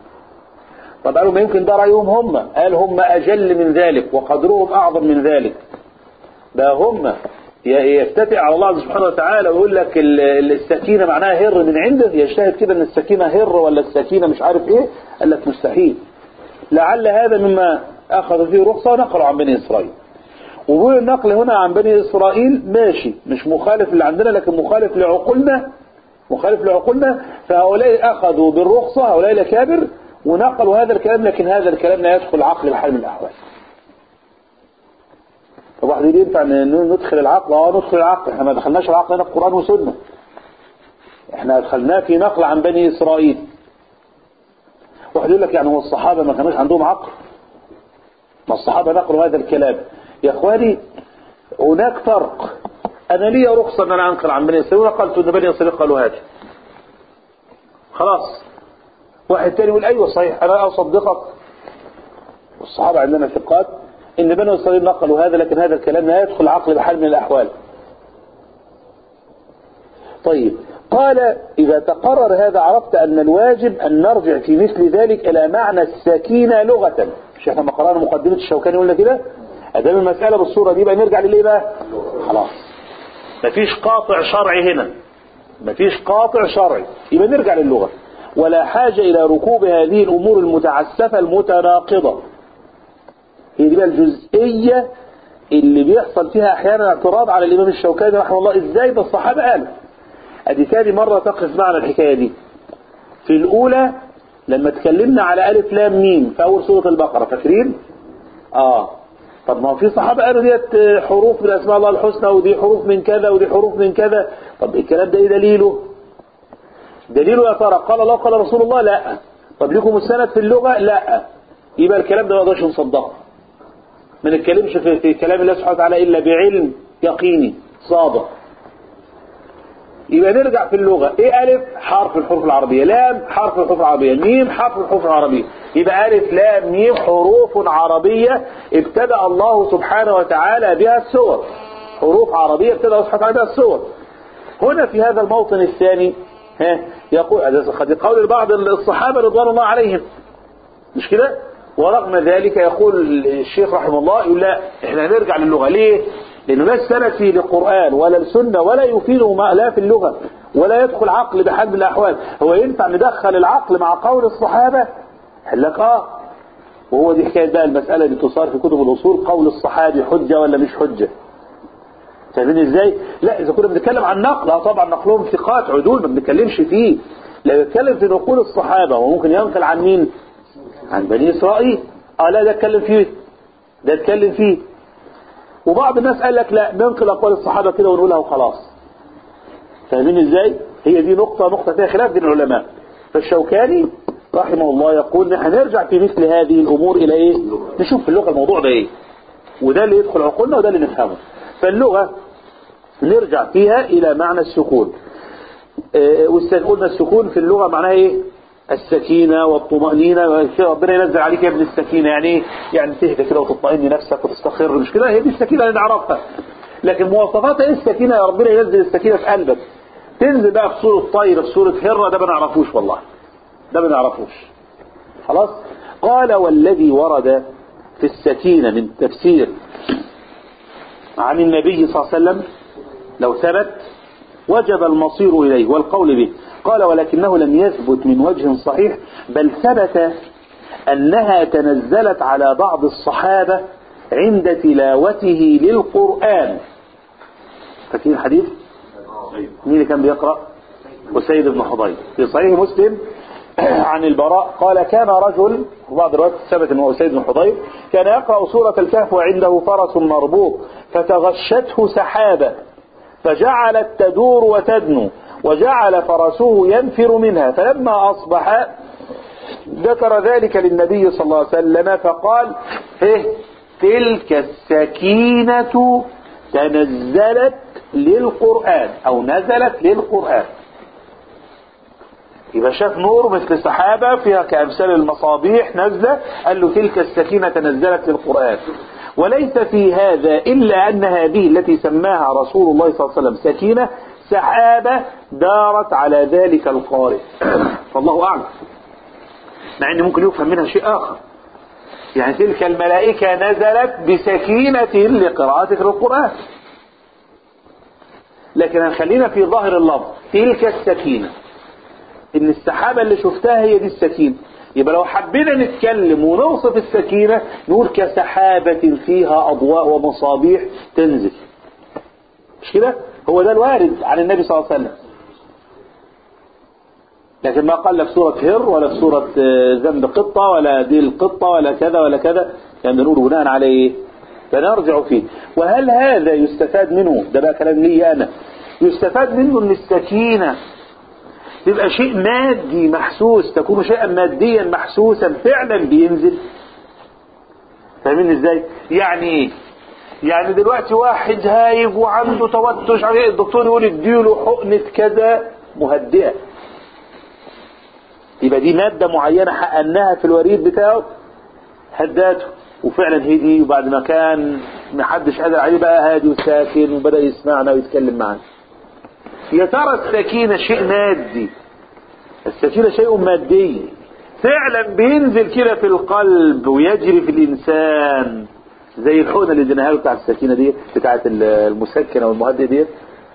طب قالوا ما يمكن ده رأيهم هم قال هم أجل من ذلك وقدرهم أعظم من ذلك ده هم يفتتع على الله سبحانه وتعالى ويقول لك السكينة معناها هر من عنده يجتهد كده ان السكينة هر ولا السكينة مش عارف ايه قال لك مستحيل لعل هذا مما أخذ فيه رخصة ونقلوا عن بني إسرائيل وبيقول النقل هنا عن بني إسرائيل ماشي مش مخالف اللي عندنا لكن مخالف لعقولنا مخالف لعقولنا فهؤلاء أخذوا بالرخصة هؤلاء الأكابر ونقلوا هذا الكلام لكن هذا الكلام لا يدخل عقل بحال من الأحوال طب واحد يقول ينفع ن- ندخل العقل اه ندخل العقل احنا ما دخلناش العقل هنا في قرآن وسنة احنا دخلناه في نقل عن بني إسرائيل واحد يقول لك يعني هو الصحابة ما كانوش عندهم عقل ما الصحابة نقلوا هذا الكلام يا اخواني هناك فرق انا لي رخصة ان انا انقل عن بني اسرائيل ونقلت ان بني اسرائيل قالوا هذا خلاص واحد تاني يقول ايوه صحيح انا اصدقك والصحابة عندنا ثقات ان بني اسرائيل نقلوا هذا لكن هذا الكلام لا يدخل عقل بحال من الاحوال طيب قال إذا تقرر هذا عرفت أن الواجب أن نرجع في مثل ذلك إلى معنى السكينة لغة مش احنا ما قرأنا مقدمة الشوكاني قلنا كده أدام المسألة بالصورة دي بقى نرجع لليه بقى خلاص مفيش قاطع شرعي هنا مفيش قاطع شرعي يبقى نرجع للغة ولا حاجة إلى ركوب هذه الأمور المتعسفة المتناقضة هي دي بقى الجزئية اللي بيحصل فيها أحيانا اعتراض على الإمام الشوكاني رحمه الله إزاي ده الصحابة قالوا ادي تاني مرة تقف معنا الحكاية دي في الأولى لما اتكلمنا على ألف لام ميم في أول سورة البقرة فاكرين؟ آه طب ما هو في صحابة قالوا ديت حروف من أسماء الله الحسنى ودي حروف من كذا ودي حروف من كذا طب الكلام ده إيه دليله؟ دليله يا ترى قال الله قال رسول الله لا طب لكم السند في اللغة لا يبقى الكلام ده ما نقدرش نصدقه ما نتكلمش في, في كلام الله سبحانه وتعالى إلا بعلم يقيني صادق يبقى نرجع في اللغة ايه ألف حرف الحروف العربية لام حرف الحروف العربية ميم حرف الحروف العربية يبقى ألف لام ميم حروف عربية ابتدأ الله سبحانه وتعالى بها السور حروف عربية ابتدأ الله سبحانه وتعالى بها السور هنا في هذا الموطن الثاني ها يقول هذا قد قول بعض الصحابة رضوان الله عليهم مش كده ورغم ذلك يقول الشيخ رحمه الله يقول لا احنا هنرجع للغة ليه لأنه لا السند فيه للقرآن ولا السنة ولا يفيده ما لا في اللغة ولا يدخل عقل بحال من الأحوال هو ينفع ندخل العقل مع قول الصحابة قال لك اه وهو دي حكاية بقى المسألة اللي تصار في كتب الأصول قول الصحابي حجة ولا مش حجة فاهمين ازاي لا اذا كنا بنتكلم عن نقل اه طبعا نقلهم ثقات عدول ما بنتكلمش فيه لا بنتكلم في نقول الصحابة وممكن ينقل عن مين عن بني اسرائيل اه لا ده اتكلم فيه ده اتكلم فيه وبعض الناس قال لك لا ننقل اقوال الصحابة كده ونقولها وخلاص فاهمين ازاي هي دي نقطة نقطة فيها خلاف بين العلماء فالشوكاني رحمه الله يقول نحن نرجع في مثل هذه الامور الى ايه نشوف في اللغة الموضوع ده ايه وده اللي يدخل عقولنا وده اللي نفهمه فاللغة نرجع فيها الى معنى السكون اه قلنا السكون في اللغة معناها ايه السكينة والطمأنينة ربنا ينزل عليك يا ابن السكينة يعني ايه يعني تهدى كده وتطمئن نفسك وتستقر مش كده هي دي السكينة اللي نعرفها لكن مواصفاتها ايه السكينة يا ربنا ينزل السكينة في قلبك تنزل بقى في صورة طير في صورة هرة ده ما نعرفوش والله ده ما نعرفوش خلاص قال والذي ورد في السكينة من تفسير عن النبي صلى الله عليه وسلم لو ثبت وجب المصير إليه والقول به قال ولكنه لم يثبت من وجه صحيح بل ثبت أنها تنزلت على بعض الصحابة عند تلاوته للقرآن فاكرين الحديث مين اللي كان بيقرأ وسيد بن حضير في صحيح مسلم عن البراء قال كان رجل وبعض الروايات ثبت انه سيد بن حضير كان يقرأ سورة الكهف وعنده فرس مربوط فتغشته سحابة فجعلت تدور وتدنو وجعل فرسه ينفر منها فلما أصبح ذكر ذلك للنبي صلى الله عليه وسلم فقال إيه تلك السكينة تنزلت للقرآن أو نزلت للقرآن يبقى شاف نور مثل سحابة فيها كأمثال المصابيح نزلة قال له تلك السكينة تنزلت للقرآن وليس في هذا إلا أن هذه التي سماها رسول الله صلى الله عليه وسلم سكينة سحابة دارت على ذلك القارئ فالله أعلم مع أن ممكن يفهم منها شيء آخر يعني تلك الملائكة نزلت بسكينة لقراءتك للقرآن لكن هنخلينا في ظاهر اللفظ تلك السكينة ان السحابة اللي شفتها هي دي السكينة يبقى لو حبينا نتكلم ونوصف السكينة نقول كسحابة فيها أضواء ومصابيح تنزل مش كده هو ده الوارد عن النبي صلى الله عليه وسلم لكن ما قال لا في سورة هر ولا في سورة آه، ذنب قطة ولا دي القطة ولا كذا ولا كذا يعني بنقول بناء على ايه فنرجع فيه وهل هذا يستفاد منه ده بقى كلام لي انا يستفاد منه ان السكينة تبقى شيء مادي محسوس تكون شيئا ماديا محسوسا فعلا بينزل فاهمين ازاي يعني ايه يعني دلوقتي واحد هايب وعنده توتر عليه الدكتور يقول اديله حقنة كذا مهدئة يبقى دي مادة معينة حقناها في الوريد بتاعه هداته وفعلا هدي وبعد ما كان محدش قادر عليه بقى هادي وساكن وبدأ يسمعنا ويتكلم معنا يا ترى السكينة شيء مادي السكينة شيء مادي فعلا بينزل كده في القلب ويجري في الإنسان زي الحقنة اللي اديناها له بتاع السكينة دي بتاعت المسكنة والمهدئ دي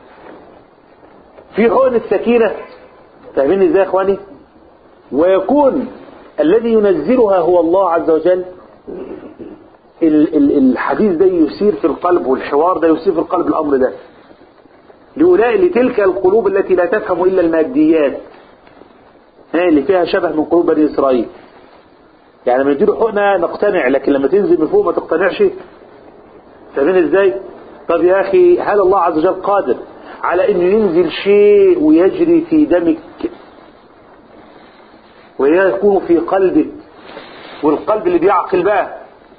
في حقنة سكينة فاهمين ازاي يا اخواني ويكون الذي ينزلها هو الله عز وجل ال- ال- الحديث ده يسير في القلب والحوار ده يسير في القلب الأمر ده لأولئك لتلك القلوب التي لا تفهم إلا الماديات ها اللي فيها شبه من قلوب بني إسرائيل يعني لما يديله حقنة نقتنع لكن لما تنزل من فوق ما تقتنعش فاهمين ازاي طب يا أخي هل الله عز وجل قادر على أنه ينزل شيء ويجري في دمك ويكون في قلبك والقلب اللي بيعقل بقى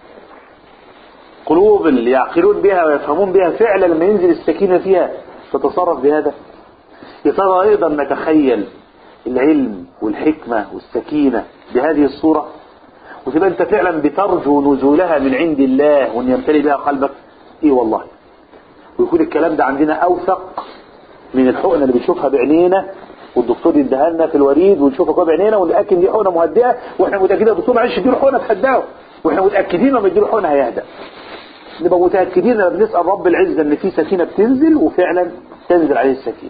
قلوب اللي يعقلون بها ويفهمون بها فعلا لما ينزل السكينة فيها تتصرف بهذا يا ترى أيضا نتخيل العلم والحكمة والسكينة بهذه الصورة وتبقى أنت فعلا بترجو نزولها من عند الله وأن يمتلي بها قلبك إيه والله ويكون الكلام ده عندنا أوثق من الحقنة اللي بنشوفها بعينينا والدكتور يديها لنا في الوريد ونشوفها كده بعينينا ونتاكد دي حقنه مهدئه واحنا متاكدين الدكتور معلش اديله حقنه تهداه واحنا متاكدين لما يديله حقنه هيهدى نبقى متاكدين لما بنسال رب العزه ان في سكينه بتنزل وفعلا تنزل عليه السكينه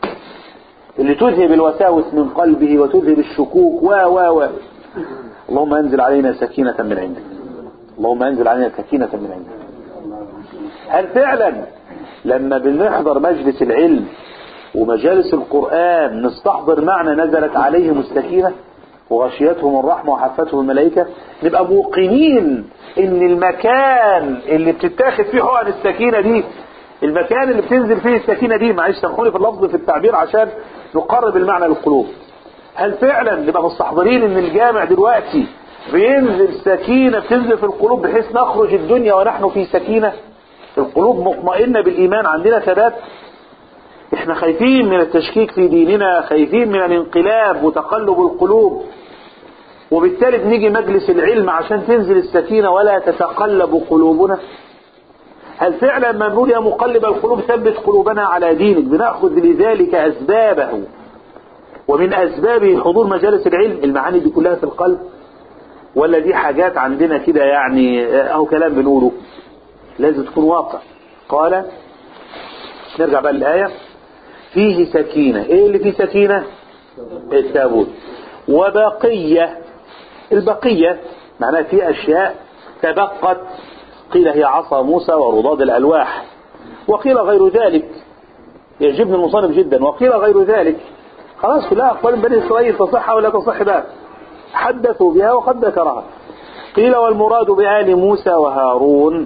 اللي تذهب الوساوس من قلبه وتذهب الشكوك و و و اللهم انزل علينا سكينه من عندك اللهم انزل علينا سكينه من عندك هل فعلا لما بنحضر مجلس العلم ومجالس القرآن نستحضر معنى نزلت عليهم السكينة وغشيتهم الرحمة وحفتهم الملائكة نبقى موقنين ان المكان اللي بتتاخد فيه حقن السكينة دي المكان اللي بتنزل فيه السكينة دي معلش سامحوني في اللفظ في التعبير عشان نقرب المعنى للقلوب هل فعلا نبقى مستحضرين ان الجامع دلوقتي بينزل سكينة بتنزل في القلوب بحيث نخرج الدنيا ونحن في سكينة القلوب مطمئنة بالإيمان عندنا ثبات احنا خايفين من التشكيك في ديننا خايفين من الانقلاب وتقلب القلوب وبالتالي بنيجي مجلس العلم عشان تنزل السكينة ولا تتقلب قلوبنا هل فعلا ما نقول يا مقلب القلوب ثبت قلوبنا على دينك بنأخذ لذلك أسبابه ومن أسبابه حضور مجالس العلم المعاني دي كلها في القلب ولا دي حاجات عندنا كده يعني أو كلام بنقوله لازم تكون واقع قال نرجع بقى للآية فيه سكينة ايه اللي فيه سكينة التابوت وبقية البقية معناها في اشياء تبقت قيل هي عصا موسى ورضاد الالواح وقيل غير ذلك يعجبني المصنف جدا وقيل غير ذلك خلاص كلها اقوال بني اسرائيل تصح ولا تصح بقى حدثوا بها وقد ذكرها قيل والمراد بآل موسى وهارون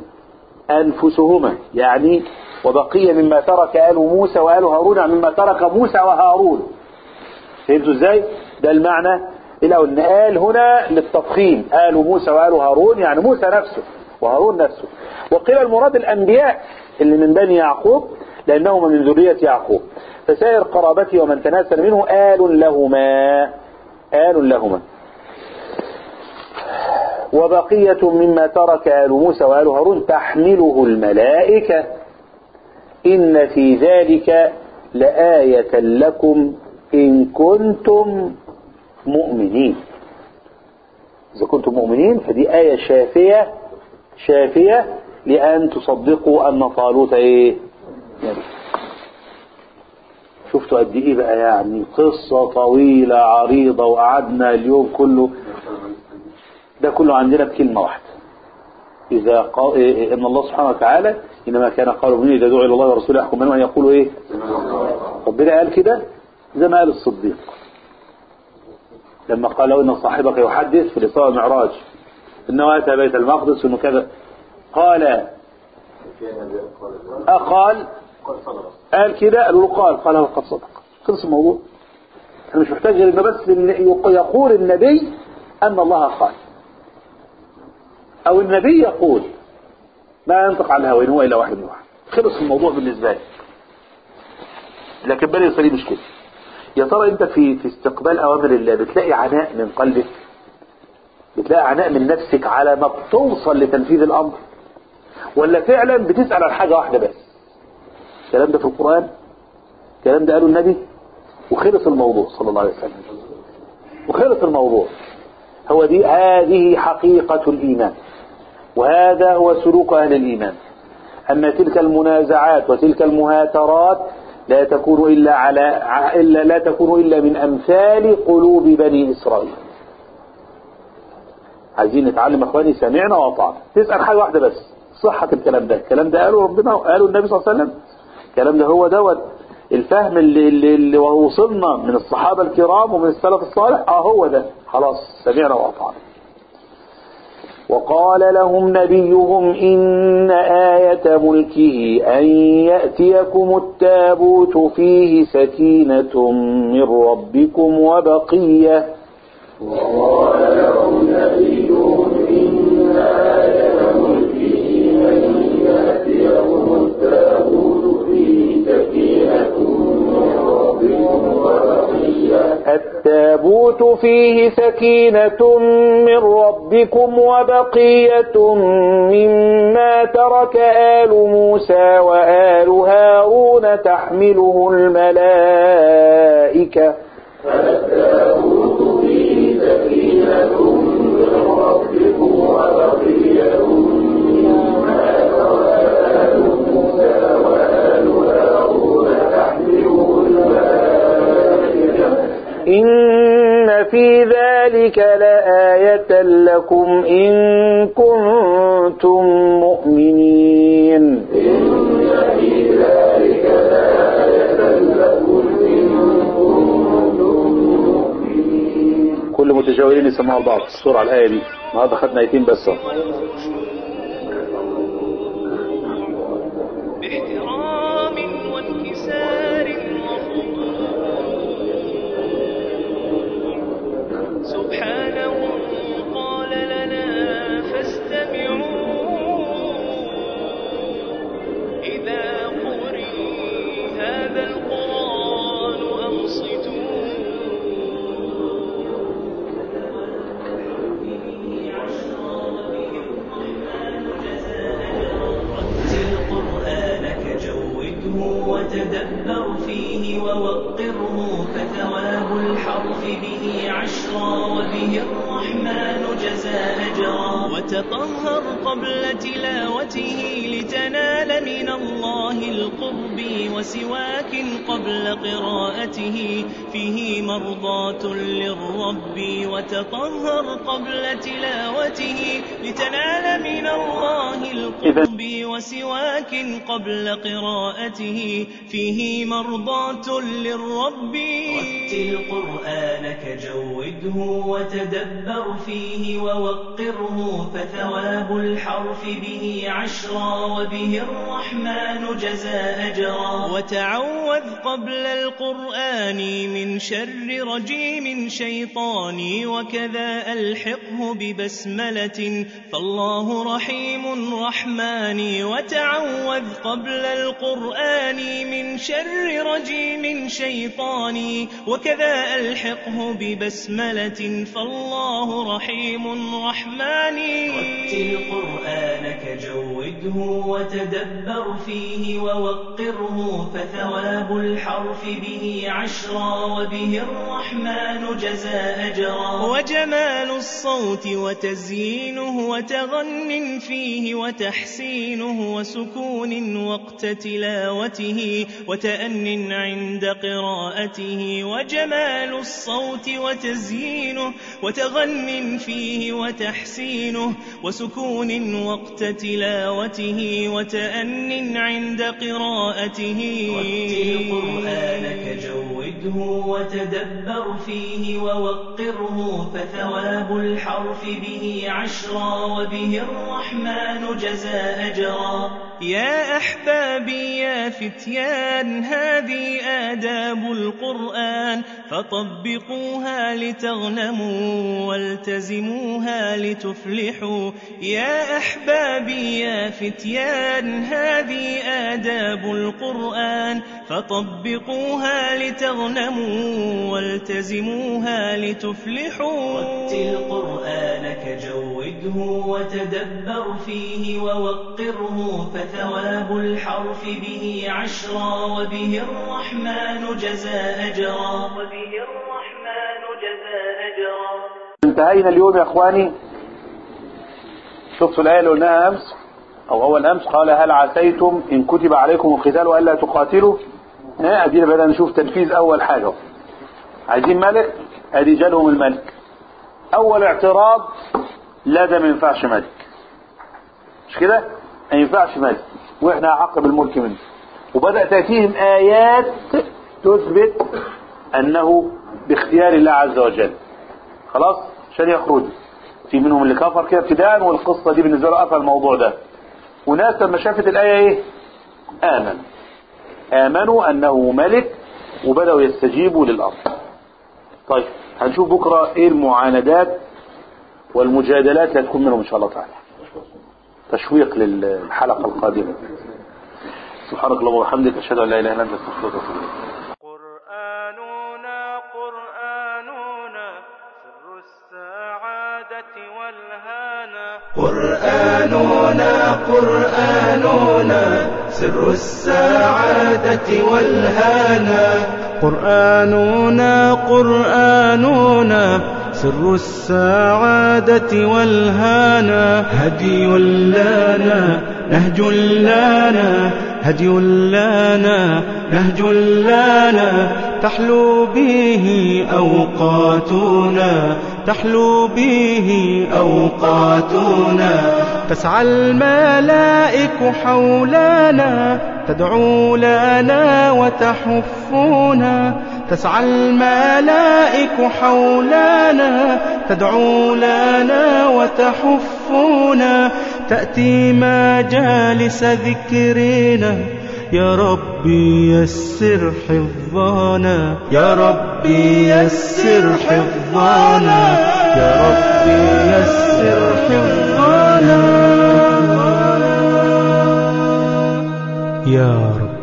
أنفسهما يعني وبقي مما ترك آل موسى وآل هارون مما ترك موسى وهارون فهمتوا ازاي ده المعنى الأول ان آل هنا للتضخيم آل موسى وآل هارون يعني موسى نفسه وهارون نفسه وقيل المراد الأنبياء اللي من بني يعقوب لأنهما من ذرية يعقوب فسائر قرابته ومن تناسل منه آل لهما آل لهما وبقية مما ترك آل موسى وآل هارون تحمله الملائكة إن في ذلك لآية لكم إن كنتم مؤمنين إذا كنتم مؤمنين فدي آية شافية شافية لأن تصدقوا أن طالوت إيه نبي شفتوا قد إيه بقى يعني قصة طويلة عريضة وقعدنا اليوم كله ده كله عندنا بكلمة واحدة إذا قال إيه إن الله سبحانه وتعالى إنما كان قال المؤمنين إذا دعوا إلى الله ورسوله يحكم بينهم أن يقولوا إيه ربنا قال كده زي ما قال الصديق لما قال له إن صاحبك يحدث في الإسراء والمعراج إنه أتى بيت المقدس وإنه كذا قال أقال قال كده قالوا له قال قال قد صدق خلص الموضوع احنا مش محتاج غير انه بس إن يقول النبي ان الله قال او النبي يقول ما ينطق عن الهوى إن هو الا واحد واحد خلص الموضوع بالنسبه لي لكن بني اسرائيل مش كده يا ترى انت في في استقبال اوامر الله بتلاقي عناء من قلبك بتلاقي عناء من نفسك على ما بتوصل لتنفيذ الامر ولا فعلا بتسال عن حاجه واحده بس الكلام ده في القران الكلام ده قاله النبي وخلص الموضوع صلى الله عليه وسلم وخلص الموضوع هو دي هذه حقيقة الإيمان وهذا هو سلوك أهل الإيمان أما تلك المنازعات وتلك المهاترات لا تكون إلا على إلا لا تكون إلا من أمثال قلوب بني إسرائيل عايزين نتعلم اخواني سمعنا واطعنا تسأل حاجة واحدة بس صحة الكلام ده الكلام ده قاله ربنا قاله النبي صلى الله عليه وسلم الكلام ده هو دوت الفهم اللي, اللي, اللي وصلنا من الصحابة الكرام ومن السلف الصالح اه هو ده خلاص سمعنا واطعنا وقال لهم نبيهم إن آية ملكه أن يأتيكم التابوت فيه سكينة من ربكم وبقية وقال لهم نبيهم إن آية ملكه أن يأتيكم التابوت فيه سكينة من ربكم وبقية التابوت فيه سكينة من ربكم وبقية مما ترك آل موسى وآل هارون تحمله الملائكة التابوت فيه سكينة من ربكم وبقية مما ترك آل موسى وآل هارون تحمله الملائكة إن في ذلك لآية لكم إن كنتم مؤمنين إن في ذلك لآية لكم إن كنتم مؤمنين كل متجاورين يسمعوا بعض الصورة على الآية دي النهارده خدنا آيتين بس باحترام وانكسار وخضوع سبحانه قال لنا فاستمعوا إذا قرئ هذا القرآن أنصتوا رتل قرآنك جوده وتدبر فيه ووقره فثواب الحرف به عشرا وبه الرحمن جزى أجرا وتطهر قبل تلاوته لتنال من الله القرب وسواك قبل قراءته فيه مرضاة للرب وتطهر قبل تلاوته لتنال من الله القرب وسواك قبل قراءته فيه مرضاة للرب رتل قرآنك جوده وتدبر فيه ووقره فثواب الحرف به عشرا وبه الرحمن جزى أجرا وتعوذ قبل القرآن من شر رجيم شيطاني وكذا ألحقه ببسملة فالله رحيم رحماني وتعوذ قبل القرآن من شر رجيم شيطاني وكذا ألحقه ببسملة فالله رحيم رحماني رتل قرآنك جوده وتدبر وتدبر فيه ووقره فثواب الحرف به عشرا وبه الرحمن جزى أجرا وجمال الصوت وتزيينه وتغن فيه وتحسينه وسكون وقت تلاوته وتأن عند قراءته وجمال الصوت وتزيينه وتغن فيه وتحسينه وسكون وقت تلاوته وتأن عند قراءته رتل قرآنك جوده وتدبر فيه ووقره فثواب الحرف به عشرا وبه الرحمن جزى أجرا يا أحبابي يا فتيان هذه آداب القرآن فطبقوها لتغنموا والتزموها لتفلحوا يا أحبابي يا فتيان هذه آداب القرآن فطبقوها لتغنموا والتزموها لتفلحوا رتل قرآنك جوده وتدبر فيه ووقره فثواب الحرف به عشرا وبه الرحمن جزى أجرا وبه الرحمن جزى أجرا انتهينا اليوم يا اخواني شفتوا الآية اللي قلناها أمس أو أول أمس قال هل عسيتم إن كتب عليكم القتال وألا تقاتلوا ها أدينا بدأنا نشوف تنفيذ أول حاجة عايزين ملك أدي جالهم الملك أول اعتراض لا ده ما ينفعش ملك مش كده ما ينفعش ملك وإحنا أحق بالملك منه وبدأ تأتيهم آيات تثبت أنه باختيار الله عز وجل خلاص عشان يخرج في منهم اللي كفر كده ابتداء والقصة دي بالنسبة له قفل الموضوع ده وناس لما شافت الآية ايه آمن آمنوا أنه ملك وبدأوا يستجيبوا للأمر طيب هنشوف بكرة ايه المعاندات والمجادلات اللي هتكون منهم ان شاء الله تعالى تشويق للحلقة القادمة سبحانك اللهم وبحمدك اشهد ان لا اله الا انت استغفرك واتوب اليك قرآننا قرآننا سر السعادة والهانا قرآننا قرآننا سر السعادة والهانا قرآننا قرآننا سر السعادة والهانا هدي لنا نهج لنا هدي لنا نهج لنا تحلو به أوقاتنا تحلو به أوقاتنا تسعى الملائك حولنا تدعو لنا وتحفنا تسعى الملائك حولنا تدعو لنا وتحفنا تأتي مجالس ذكرنا يا ربي يسر حفظنا يا ربي يسر حفظنا يا ربي يسر حفظنا يا رب